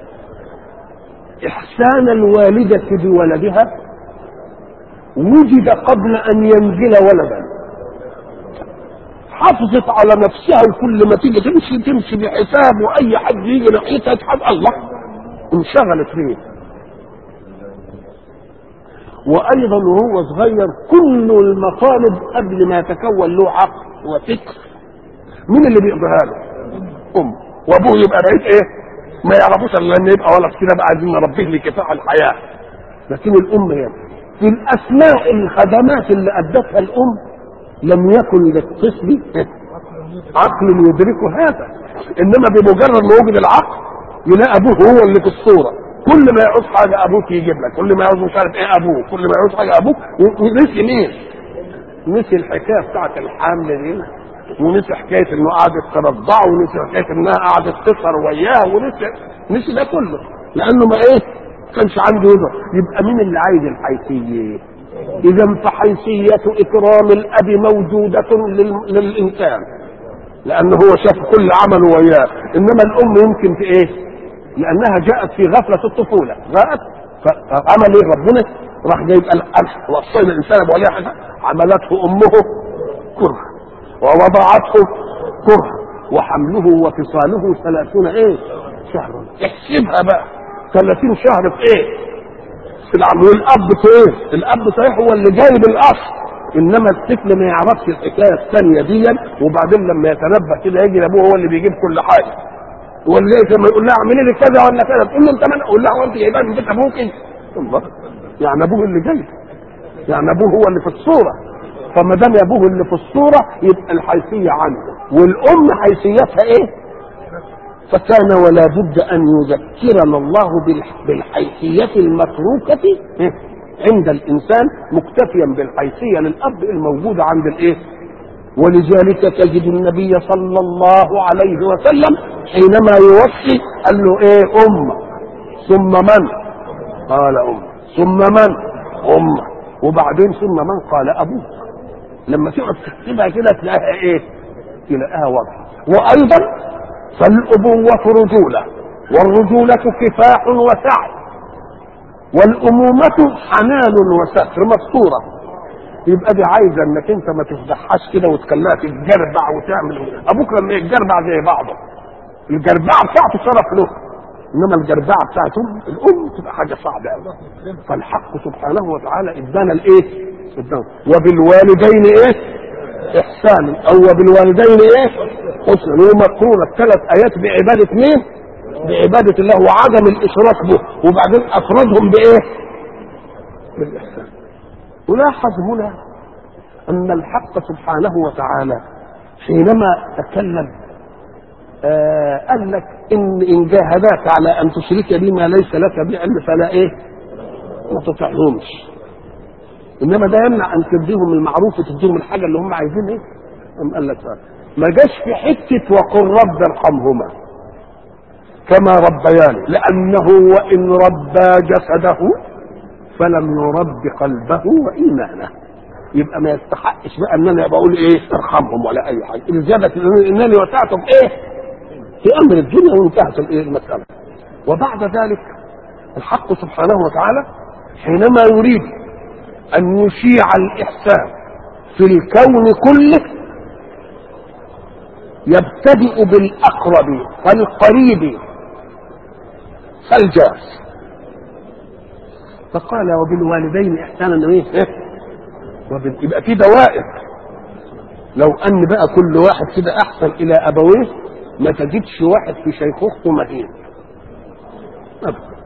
إحسان الوالدة بولدها وجد قبل أن ينزل ولدا حافظت على نفسها وكل ما تيجي تمشي تمشي بحساب وأي حد يجي ناحيتها تحب الله انشغلت فيه وأيضا وهو صغير كل المطالب قبل ما يتكون له عقل وفكر مين اللي بيقضيها له؟ ام وابوه يبقى بعيد ايه ما يعرفوش الا ان يبقى ولد كده بقى عايزين نربيه لكفاح الحياه لكن الام هي في الاسماء الخدمات اللي ادتها الام لم يكن للطفل عقل يدرك هذا انما بمجرد ما وجد العقل يلاقي ابوه هو اللي في الصوره كل ما يعوز حاجه ابوك يجيب لك كل ما يعوز مش عارف ايه ابوك كل ما يعوز حاجه ابوك ونسي مين نسي الحكايه بتاعت الحمل دي ونسي حكايه انه قعدت ترضعه ونسي حكايه انها قعدت تسهر وياه ونسي نسي ده كله لانه ما ايه كانش عنده يقدر يبقى مين اللي عايز الحيثيه اذا فحيثيه اكرام الاب موجوده لل- للانسان لانه هو شاف كل عمله وياه انما الام يمكن في ايه لانها جاءت في غفله الطفوله جاءت فعمل ايه ربنا راح جايب القمح وصينا الانسان بوليه حاجه عملته امه كره ووضعته كره وحمله وفصاله ثلاثون ايه شهرا احسبها بقى ثلاثين شهر في ايه في العمل والاب في ايه الاب صحيح هو اللي جايب الاصل انما الطفل ما يعرفش الحكايه الثانيه دي وبعدين لما يتنبه كده يجي لابوه هو اللي بيجيب كل حاجه واللي لما يقول لها اعملي لي كذا ولا كذا تقول له انت من اقول لها هو انت جايبها من بيت ابوك الله يعني ابوه اللي جاي يعني ابوه هو اللي في الصوره فما دام ابوه اللي في الصوره يبقى الحيثيه عنه والام حيثيتها ايه؟ فكان ولا بد ان يذكرنا الله بالح- بالحيثيه المتروكه إيه؟ عند الانسان مكتفيا بالحيثيه للاب الموجوده عند الايه؟ ولذلك تجد النبي صلى الله عليه وسلم حينما يوصي قال له ايه امه ثم من؟ قال امه ثم من؟ امه وبعدين ثم من؟ قال ابوك لما تقعد تكتبها كده تلاقيها ايه؟ تلاقيها واضحه وايضا فالابوه رجوله والرجوله كفاح وسعي والامومه حنان وستر مستوره يبقى دي عايزه انك انت ما تفضحهاش كده وتخليها تتجربع وتعمل ابوك لما يتجربع زي بعضه الجربعه بتاعته شرف له انما الجربعه بتاعته الام تبقى حاجه صعبه قوي فالحق سبحانه وتعالى ادانا الايه؟ ادانا وبالوالدين ايه؟ احسانا او وبالوالدين ايه؟ حسنا ومقرونه الثلاث ايات بعباده مين؟ بعباده الله وعدم الاشراك به وبعدين افردهم بايه؟ بالاحسان ولاحظ هنا ان الحق سبحانه وتعالى حينما تكلم آه قال لك ان ان جاهداك على ان تشرك بي ما ليس لك بعلم فلا ايه؟ ما تطعهمش انما ده يمنع ان تديهم المعروف وتديهم الحاجه اللي هم عايزين ايه؟ قام قال لك آه. ما جاش في حته وقل رب ارحمهما كما ربياني لانه وان ربى جسده فلم يرب قلبه وايمانه يبقى ما يستحقش بقى ان انا بقول ايه ارحمهم ولا اي حاجه الزياده انني وسعتم ايه في امر الدنيا وانتهت الايه المساله وبعد ذلك الحق سبحانه وتعالى حينما يريد ان يشيع الاحسان في الكون كله يبتدئ بالاقرب فالقريب فالجار فقال وبالوالدين احسانا ايه وبال... يبقى في دوائر لو ان بقى كل واحد كده احسن الى ابويه ما تجدش واحد في شيخوخته مهين أبدا.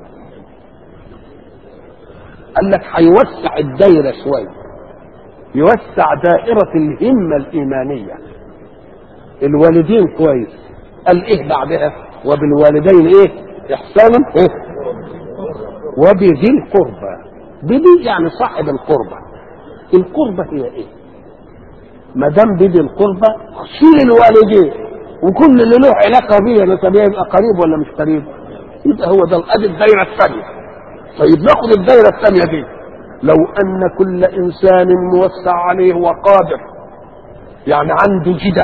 قال لك هيوسع الدايرة شوية يوسع دائرة الهمة الإيمانية الوالدين كويس قال إيه بعدها وبالوالدين إيه إحسانا إيه وبذي القربى بذي يعني صاحب القربى القربى هي ايه ما دام بذي القربى شيل الوالدين وكل اللي له علاقه بيه نسبيه يبقى قريب ولا مش قريب يبقى هو ده ادي الدايره الثانيه طيب ناخد الدايره الثانيه دي لو ان كل انسان موسع عليه وقادر يعني عنده جده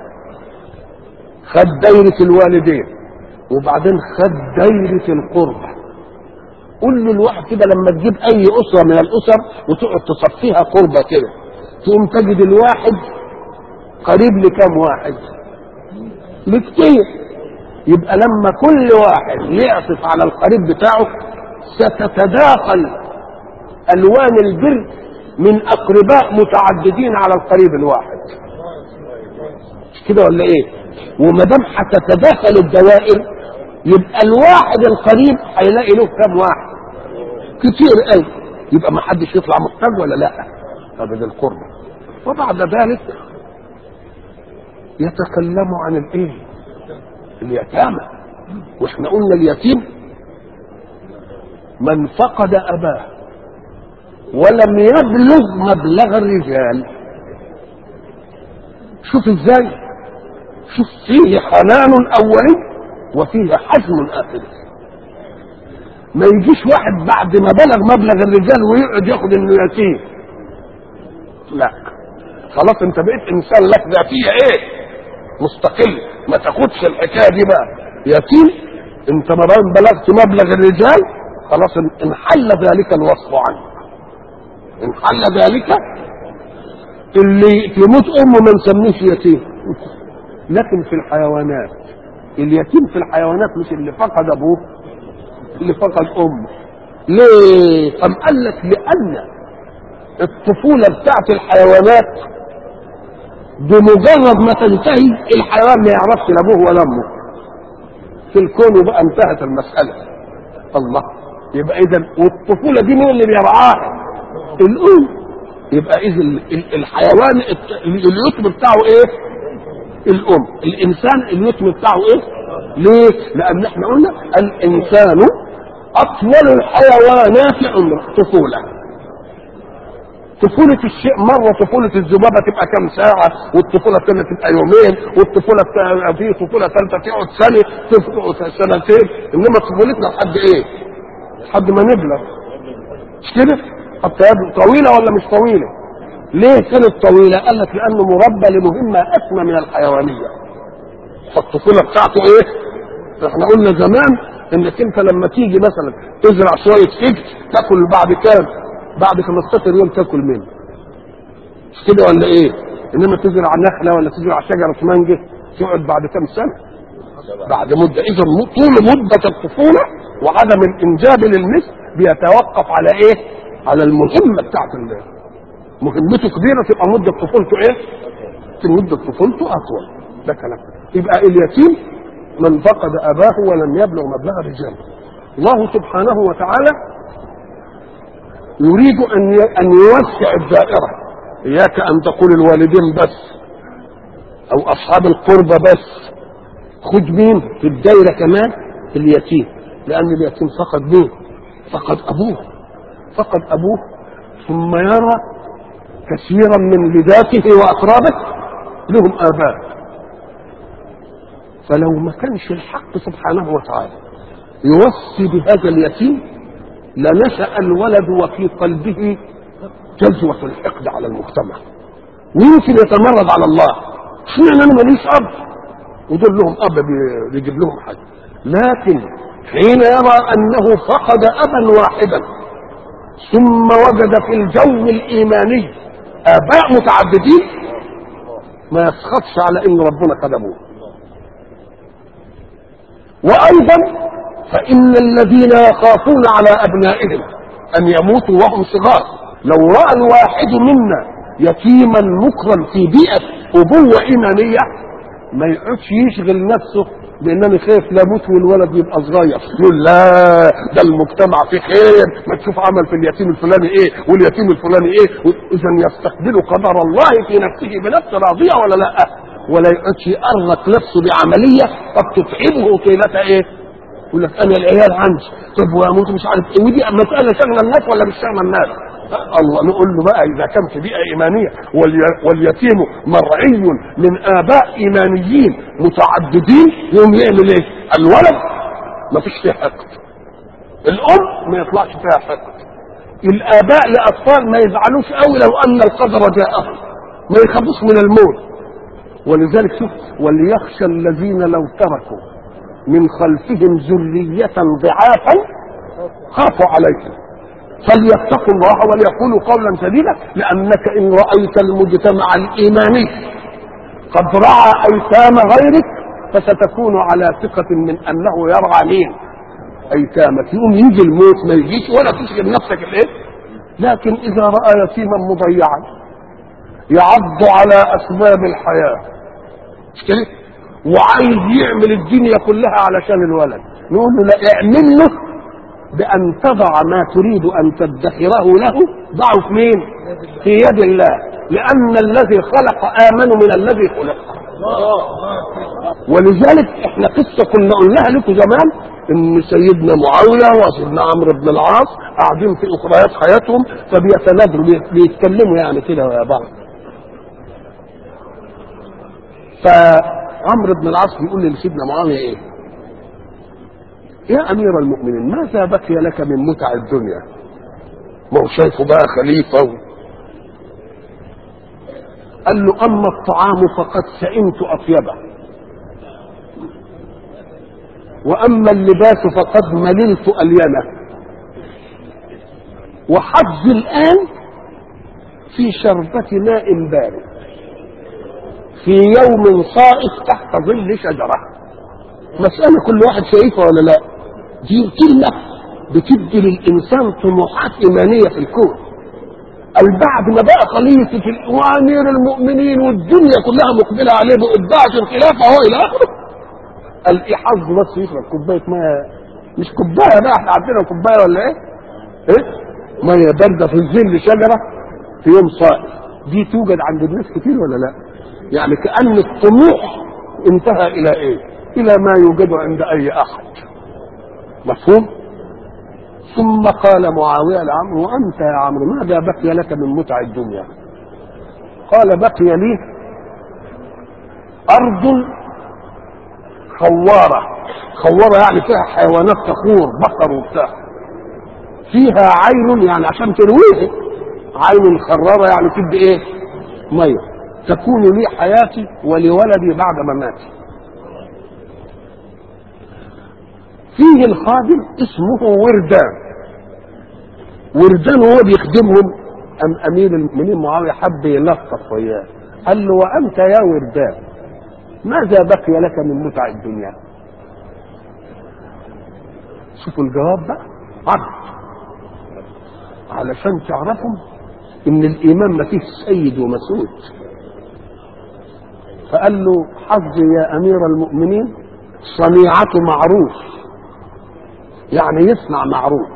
خد دايره الوالدين وبعدين خد دايره القربى قول له الواحد كده لما تجيب اي اسره من الاسر وتقعد تصفيها قربة كده تقوم تجد الواحد قريب لكم واحد بكتير يبقى لما كل واحد يعطف على القريب بتاعه ستتداخل الوان البر من اقرباء متعددين على القريب الواحد مش كده ولا ايه وما دام هتتداخل الدوائر يبقى الواحد القريب هيلاقي له كم واحد كتير قوي يبقى ما حدش يطلع محتاج ولا لا ابدا القرب وبعد ذلك يتكلم عن الايه اليتامى واحنا قلنا اليتيم من فقد اباه ولم يبلغ مبلغ الرجال شوف ازاي شوف فيه حنان اولي وفيه حزم اخري ما يجيش واحد بعد ما بلغ مبلغ الرجال ويقعد ياخد انه يتيم لا خلاص انت بقيت انسان لك ذاتيه ايه مستقل ما تاخدش الحكايه دي بقى يتيم انت ما دام بلغت مبلغ الرجال خلاص انحل ذلك الوصف عنك انحل ذلك اللي تموت امه ما نسميش يتيم لكن في الحيوانات اليتيم في الحيوانات مش اللي فقد ابوه اللي فقد امه ليه ام قال لك لان الطفوله بتاعت الحيوانات بمجرد ما تنتهي الحيوان ما يعرفش لا ابوه ولا امه في الكون بقى انتهت المساله الله يبقى اذا والطفوله دي مين اللي بيرعاها الام يبقى اذا الحيوان اليتم بتاعه ايه الام الانسان اليتم بتاعه ايه ليه لان احنا قلنا الانسان اطول الحيوانات عمرا طفوله طفولة الشيء مرة طفولة الذبابة تبقى كم ساعة والطفولة الثانية تبقى يومين والطفولة الت- في طفولة ثالثة تقعد سنة تقعد سنتين إنما طفولتنا لحد إيه؟ لحد ما نبلغ مش كده؟ حتى يبلغ طويلة ولا مش طويلة؟ ليه كانت طويلة؟ قال لك لأنه مربى لمهمة أسمى من الحيوانية فالطفولة بتاعته إيه؟ احنا قلنا زمان انك انت لما تيجي مثلا تزرع شويه فجل تاكل بعد كام؟ بعد 15 يوم تاكل منه. مش كده ولا ايه؟ انما تزرع نخله ولا تزرع شجره مانجه تقعد بعد كام سنه؟ بعد مده اذا طول مده الطفوله وعدم الانجاب للمثل بيتوقف على ايه؟ على المهمه بتاعت الله. مهمته كبيره تبقى مده طفولته ايه؟ في مده طفولته اطول. ده كلام. يبقى اليتيم من فقد اباه ولم يبلغ مبلغ الرجال. الله سبحانه وتعالى يريد ان ان يوسع الدائره اياك ان تقول الوالدين بس او اصحاب القربى بس خد مين في الدائره كمان اليتيم لان اليتيم فقد مين فقد ابوه فقد ابوه ثم يرى كثيرا من لذاته واقرابه لهم اباء فلو ما كانش الحق سبحانه وتعالى يوصي بهذا اليتيم لنشأ الولد وفي قلبه جذوة الحقد على المجتمع ويمكن يتمرد على الله اشمعنى انا ماليش اب ودول لهم اب بي- بيجيب لهم حاجه لكن حين يرى انه فقد ابا واحدا ثم وجد في الجو الايماني اباء متعددين ما يسخطش على ان ربنا قد ابوه وايضا فان الذين يخافون على ابنائهم ان يموتوا وهم صغار لو راى الواحد منا يتيما مكرم في بيئه ابوه ايمانيه ما يقعدش يشغل نفسه بان انا خايف لا اموت والولد يبقى صغير يقول لا ده المجتمع فيه خير ما تشوف عمل في اليتيم الفلاني ايه واليتيم الفلاني ايه اذا يستقبل قدر الله في نفسه بنفس راضيه ولا لا ولا يقعدش يأرق نفسه بعمليه قد تتعبه طيله ايه يقول لك انا العيال عندي طب واموت مش عارف ايه ودي مساله شغله الناس ولا مش شغله الناس الله نقول له بقى اذا كان في بيئه ايمانيه والي- واليتيم مرعي من اباء ايمانيين متعددين يقوم يعمل ايه؟ الولد ما فيش فيه حقد الام ما يطلعش فيها حقد الاباء لاطفال ما يزعلوش قوي لو ان القدر جاءهم ما يخافوش من الموت ولذلك شوف وليخشى الذين لو تركوا من خلفهم ذرية ضعافا خافوا عليهم فليتقوا الله وليقولوا قولا سديدا لأنك إن رأيت المجتمع الإيماني قد رعى أيتام غيرك فستكون على ثقة من أنه يرعى مين؟ أيتامك يقوم يجي الموت ما يجيش ولا تشغل نفسك الإيه؟ لكن إذا رأى يتيما مضيعا يعض على أسباب الحياة مش كده؟ وعايز يعمل الدنيا كلها علشان الولد نقول له لا اعمل له بأن تضع ما تريد أن تدخره له ضعه في مين؟ في يد الله لأن الذي خلق آمن من الذي خلق ولذلك احنا قصة كنا قلناها لكم زمان ان سيدنا معاوية وسيدنا عمرو بن العاص قاعدين في اخريات حياتهم فبيتنادروا بيتكلموا يعني كده يا بعض فعمرو بن العاص بيقول لسيدنا معاويه ايه يا امير المؤمنين ماذا بقي لك من متع الدنيا ما هو شايفه بقى خليفه و... قال له اما الطعام فقد سئمت اطيبه واما اللباس فقد مللت الينه وحظي الان في شربة ماء بارد في يوم صائف تحت ظل شجرة مسألة كل واحد شايفها ولا لا دي كلمة بتدي للإنسان طموحات إيمانية في الكون البعد ما بقى خليفة وأمير المؤمنين والدنيا كلها مقبلة عليه بإبداع الخلافة هو إلى آخره قال إيه حظ بس يشرب كوباية مية مش كوباية بقى احنا عندنا كوباية ولا إيه؟ إيه؟ مية باردة في ظل شجرة في يوم صائف دي توجد عند الناس كتير ولا لا؟ يعني كأن الطموح انتهى إلى إيه؟ إلى ما يوجد عند أي أحد مفهوم؟ ثم قال معاوية لعمرو وأنت يا عمرو ماذا بقي لك من متع الدنيا قال بقي لي أرض خوارة خوارة يعني فيها حيوانات تخور بقر وبتاع فيها عين يعني عشان ترويه عين خرارة يعني تدي ايه مية تكون لي حياتي ولولدي بعد مماتي فيه الخادم اسمه وردان وردان وهو بيخدمهم أم أمير المؤمنين معاوية حب يلطف وياه قال له وأنت يا وردان ماذا بقي لك من متع الدنيا شوفوا الجواب بقى عبد علشان تعرفوا ان الايمان ما فيه سيد ومسود فقال له حظي يا امير المؤمنين صنيعة معروف يعني يصنع معروف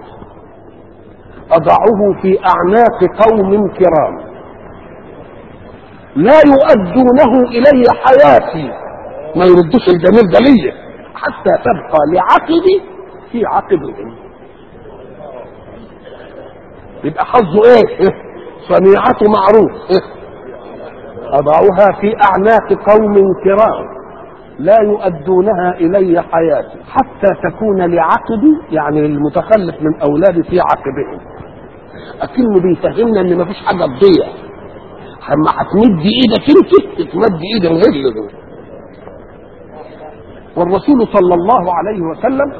اضعه في اعناق قوم كرام لا يؤدونه الي حياتي ما يردوش الجميل ده ليا حتى تبقى لعقبي في عقبهم يبقى حظه ايه صنيعته معروف اضعها في اعناق قوم كرام لا يؤدونها الي حياتي حتى تكون لعقبي يعني المتخلف من اولادي في عقبهم اكنه بيفهمنا ان مفيش حاجه تضيع اما هتمد ايدك انت تمد ايد الغل دول والرسول صلى الله عليه وسلم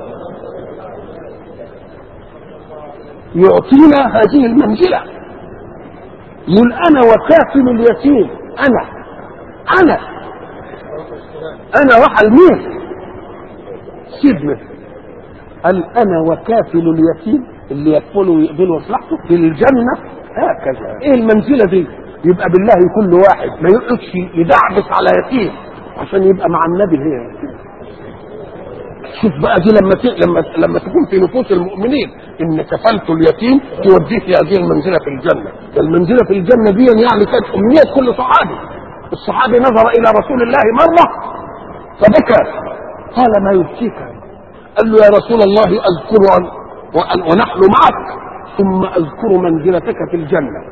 يعطينا هذه المنزله يقول انا وكافل اليتيم انا انا انا راح المين سيدنا قال انا وكافل اليتيم اللي يكفله ويقبله مصلحته في الجنه هكذا ايه المنزله دي يبقى بالله كل واحد ما يقعدش يدعبس على يتيم عشان يبقى مع النبي هي شوف بقى دي لما ت... لما لما تكون في نفوس المؤمنين ان كفلت اليتيم توديه في هذه المنزله في الجنه، المنزله في الجنه دي يعني كانت امنيه كل صحابي. الصحابي نظر الى رسول الله مره فبكى قال ما يبكيك؟ قال له يا رسول الله اذكر وأن ونحن معك ثم اذكر منزلتك في الجنه.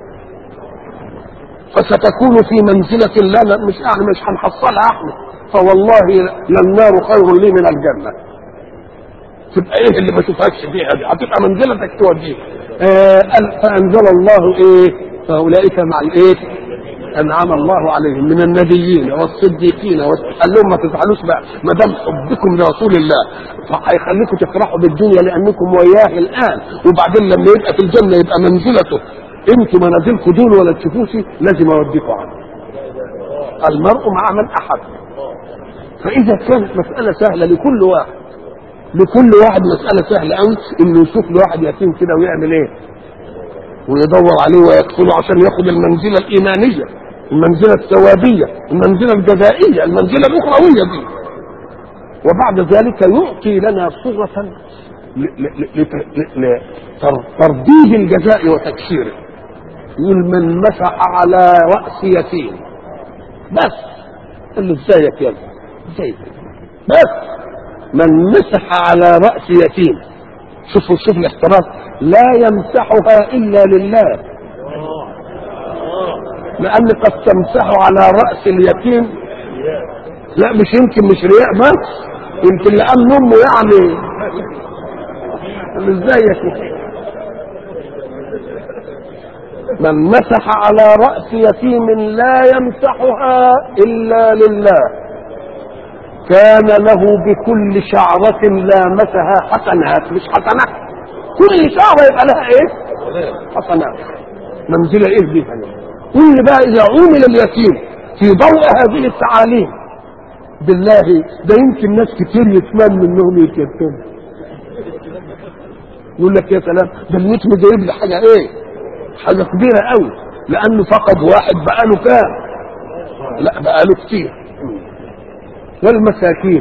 فستكون في منزلة لا لا مش يعني مش هنحصلها احنا فوالله للنار خير لي من الجنة تبقى ايه اللي ما تفهمش فيها دي هتبقى منزلتك توديه آه فانزل الله ايه فاولئك مع الايه انعم الله عليهم من النبيين والصديقين قال لهم ما تزعلوش بقى ما دام حبكم لرسول الله فهيخليكم تفرحوا بالدنيا لانكم وياه الان وبعدين لما يبقى في الجنه يبقى منزلته انتوا منازلكم دول ولا تشوفوش لازم اوديكم عنه المرء مع من احب فاذا كانت مساله سهله لكل واحد لكل واحد مساله سهله قوي انه يشوف له واحد يتيم كده ويعمل ايه ويدور عليه ويقتله عشان ياخد المنزله الايمانيه المنزله الثوابيه المنزله الجزائيه المنزله الاخرويه دي وبعد ذلك يعطي لنا صوره لترديد الجزاء وتكسيره يقول من مسح على راس يتيم بس قال له ازيك يا ازيك بس من مسح على راس يتيم شوفوا شوفوا الاحتراف لا يمسحها الا لله لان قد تمسح على راس اليتيم لا مش يمكن مش رياء بس يمكن لان امه يعني مش زيك من مسح على رأس يتيم لا يمسحها إلا لله كان له بكل شعرة لامسها حسنات مش حسنات كل شعرة يبقى لها ايه حسنات منزلة ايه دي كل بقى اذا عمل اليتيم في ضوء هذه التعاليم بالله ده يمكن ناس كتير يتمنوا انهم يتيتموا يقول لك يا سلام ده اليتم جايب لي حاجه ايه حاجه كبيره قوي لانه فقد واحد بقاله كام لا بقاله كتير والمساكين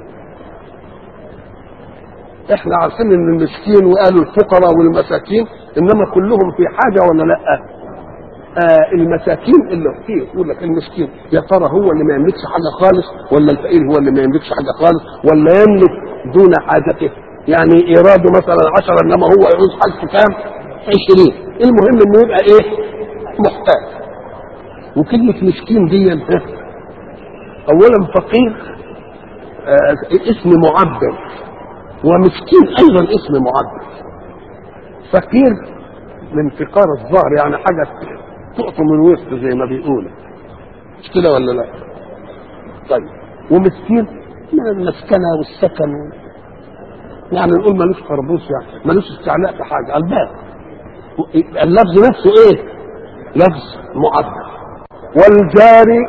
احنا عارفين ان المسكين وقالوا الفقراء والمساكين انما كلهم في حاجه ولا لا آه المساكين اللي فيه يقول لك المسكين يا ترى هو اللي ما يملكش حاجه خالص ولا الفقير هو اللي ما يملكش حاجه خالص ولا يملك دون حاجته يعني ايراده مثلا عشرة انما هو يعوز حاجته كام عشرين المهم انه يبقى ايه محتاج وكلمة مسكين دي اولا فقير آه اسم معبر ومسكين ايضا اسم معبر فقير من فقار الظهر يعني حاجة تقطم من وسط زي ما بيقولوا مش كده ولا لا طيب ومسكين من المسكنة والسكن يعني نقول ملوش خربوش يعني ملوش استعلاء في حاجة الباب اللفظ نفسه ايه لفظ معبر والجاري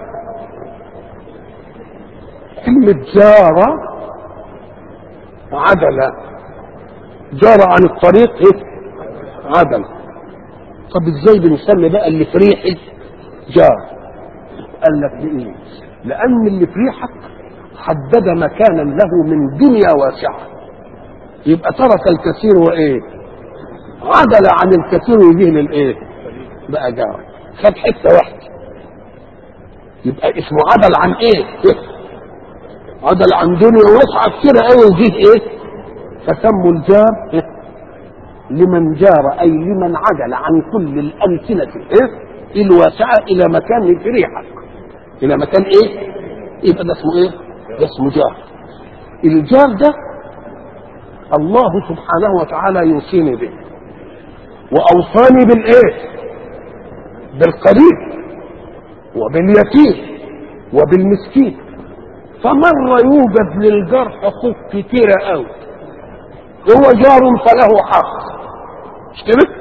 كلمة جارة عدلة جار عن الطريق ايه عدل طب ازاي بنسمي بقى اللي في ريحي جار قال لك ليه لان اللي في ريحك حدد مكانا له من دنيا واسعه يبقى ترك الكثير وايه عدل عن الكثير ويجيه للايه بقى جار خد حته واحده يبقى اسمه عدل عن ايه عدل عن دنيا واسعه كتير قوي ويجيه ايه فسموا الجار إيه؟ لمن جار اي لمن عدل عن كل الامثله إيه؟ الواسعه الى مكان في ريحك الى مكان ايه يبقى ده اسمه ايه ده اسمه جار الجار ده الله سبحانه وتعالى يوصيني به واوصاني بالايه بالقريب وباليتيم وبالمسكين فمرة يوجد للجار حقوق كتيرة قوي هو جار فله حق مش كده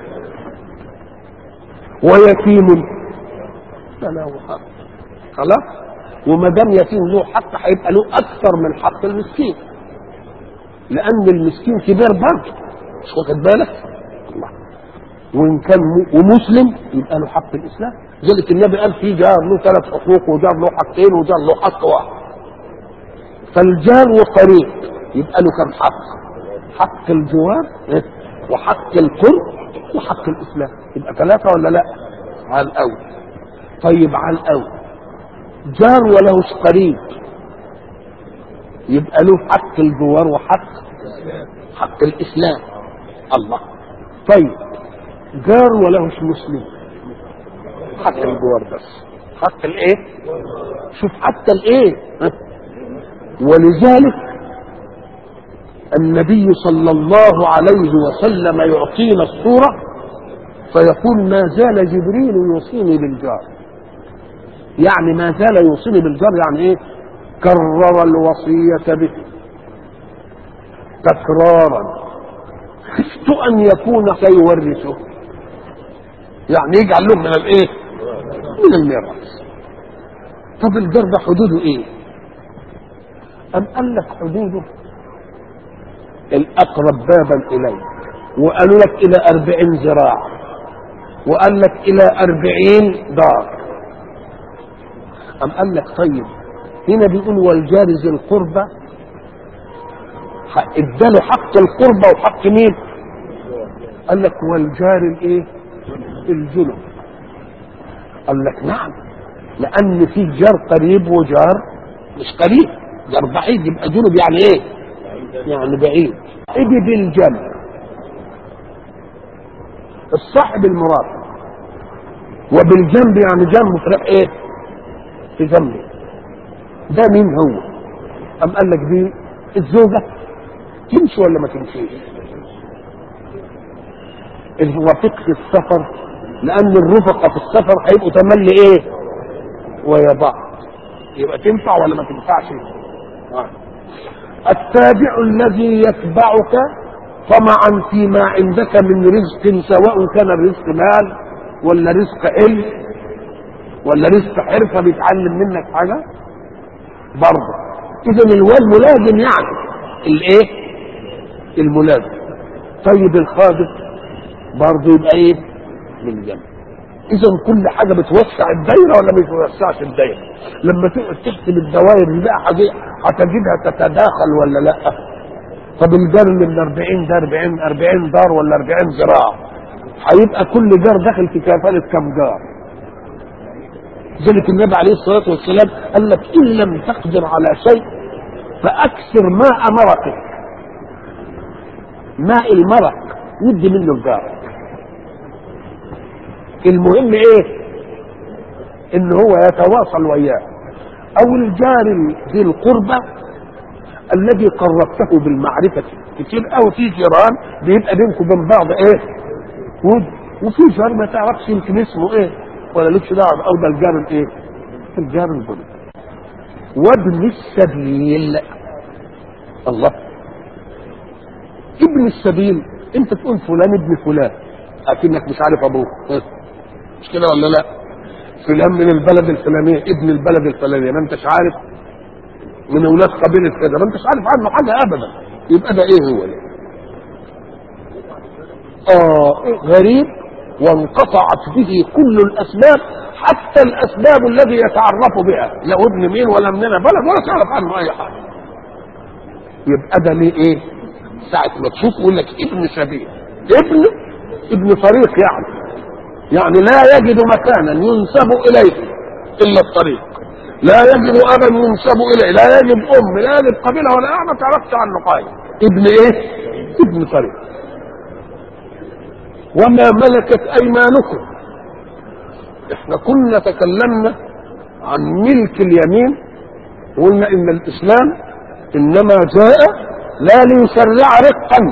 ويتيم فله حق خلاص وما دام يتيم له حق هيبقى له اكثر من حق المسكين لان المسكين كبير برضه مش واخد بالك الله وان كان م- ومسلم يبقى له حق الاسلام ذلك النبي قال في جار له ثلاث حقوق وجار له حقين وجار له حق واحد فالجار وقريب يبقى له كم حق حق الجوار إيه؟ وحق القرب وحق الاسلام يبقى ثلاثه ولا لا على الاول طيب على الاول جار وله قريب يبقى له حق الجوار وحق حق الاسلام الله طيب جار وله مسلم حق الجوار بس حق الايه شوف حتى الايه ها؟ ولذلك النبي صلى الله عليه وسلم يعطينا الصورة فيقول ما زال جبريل يوصيني بالجار يعني ما زال يوصيني بالجار يعني ايه كرر الوصية به تكرارا خفت ان يكون سيورثه يعني يجعل له من الايه من الميراث طب الجار ده حدوده ايه ام قال لك حدوده الاقرب بابا اليك وقالوا لك الى اربعين ذراع وقال لك الى اربعين دار ام قال لك طيب هنا بيقول والجار ذي القربى ح- اداله حق القربى وحق مين قال لك والجار الايه الجنب قال لك نعم لان في جار قريب وجار مش قريب جار بعيد يبقى جنب يعني ايه يعني بعيد اجي بالجنب الصاحب المرافق وبالجنب يعني جنبه في ايه في جنبه ده مين هو أم قال لك دي الزوجة تمشي ولا ما تمشيش الرفيق في السفر لأن الرفقة في السفر هيبقوا تملي إيه ويا بعض يبقى تنفع ولا ما تنفعش آه. التابع الذي يتبعك طمعا فيما عندك من رزق سواء كان رزق مال ولا رزق علم ولا رزق حرفه بيتعلم منك حاجه برضه اذا الواد ملازم يعني الايه الملازم طيب الخادم برضه يبقى ايه من جنب اذا كل حاجه بتوسع الدايره ولا ما بتوسعش الدايره لما تقعد تحسب الدوائر اللي بقى هتجدها تتداخل ولا لا طب الجار اللي من 40 ده 40 40 دار ولا 40 زراعه هيبقى كل جار داخل في كفاله كم جار ذلك النبي عليه الصلاه والسلام قال لك ان لم تقدر على شيء فاكثر ماء مرقك ماء المرق ودي منه الجار المهم ايه ان هو يتواصل وياه او الجار ذي القربى الذي قربته بالمعرفة كتير او في جيران بيبقى بينكم وبين بعض ايه ود وفي جار ما تعرفش يمكن اسمه ايه ولا لكش دعوه او ده الجار الايه الجار البني وابن السبيل الله ابن السبيل انت تقول فلان ابن فلان اكنك مش عارف ابوه مش كده ولا لا فلان من البلد الفلانية ابن البلد الفلانية ما انتش عارف من اولاد قبيلة كذا ما انتش عارف عنه حاجة ابدا يبقى ده ايه هو ده اه إيه غريب وانقطعت به كل الاسباب حتى الاسباب الذي يتعرف بها لا ابن مين ولا مننا بلد ولا تعرف عنه اي حاجة يبقى ده ليه ايه ساعة ما تشوف يقول لك ابن سبيل ابن ابن طريق يعني يعني لا يجد مكانا ينسب اليه الا الطريق لا يجد ابا ينسب اليه لا يجد ام لا يجد قبيله ولا ما تعرفش عنه حاجه ابن ايه ابن طريق وما ملكت ايمانكم احنا كنا تكلمنا عن ملك اليمين وقلنا ان الاسلام انما جاء لا ليشرع رقا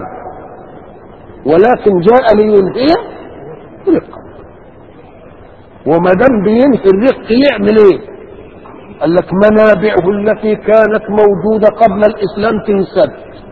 ولكن جاء لينهي رقا وما دام بينهي الرق يعمل ايه؟ قال لك منابعه التي كانت موجوده قبل الاسلام تنسد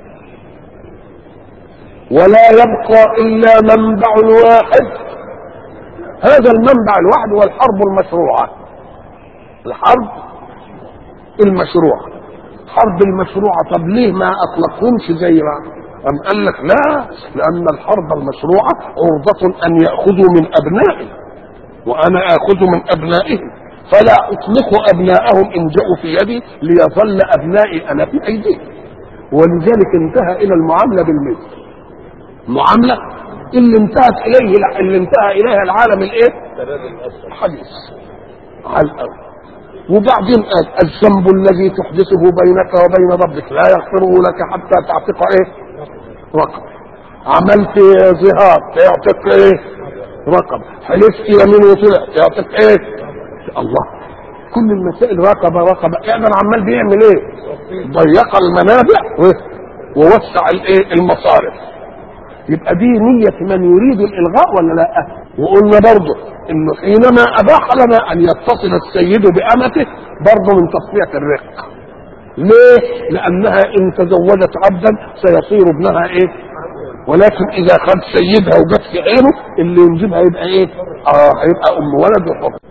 ولا يبقى الا منبع واحد هذا المنبع الواحد هو الحرب المشروعه الحرب المشروعه حرب المشروعه طب ليه ما اطلقهمش زي ما أم قال لك لا لأن الحرب المشروعة عرضة أن يأخذوا من أبنائهم وأنا آخذ من أبنائهم فلا أطلق أبناءهم إن جاءوا في يدي ليظل أبنائي أنا في أيديهم ولذلك انتهى إلى المعاملة بالمثل معاملة اللي انتهت إليه اللي انتهى إليها العالم الإيه؟ الحديث على الأول وبعدين قال الذنب الذي تحدثه بينك وبين ربك لا يغفره لك حتى تعتق ايه؟ رقم عملت ظهار يعتق ايه؟ رقم حلفت يمين وطلع يعتق ايه؟ الله كل المسائل رقبه رقبه يعني عمال بيعمل ايه؟ ضيق المنابع ووسع الايه؟ المصارف يبقى دي نية من يريد الإلغاء ولا لا؟ وقلنا برضه إنه حينما أباح لنا أن يتصل السيد بأمته برضه من تصفية الرق. ليه؟ لأنها إن تزوجت عبدا سيصير ابنها إيه؟ ولكن إذا خد سيدها وجت في عينه اللي ينجبها يبقى إيه؟ آه هيبقى أم ولد وحر.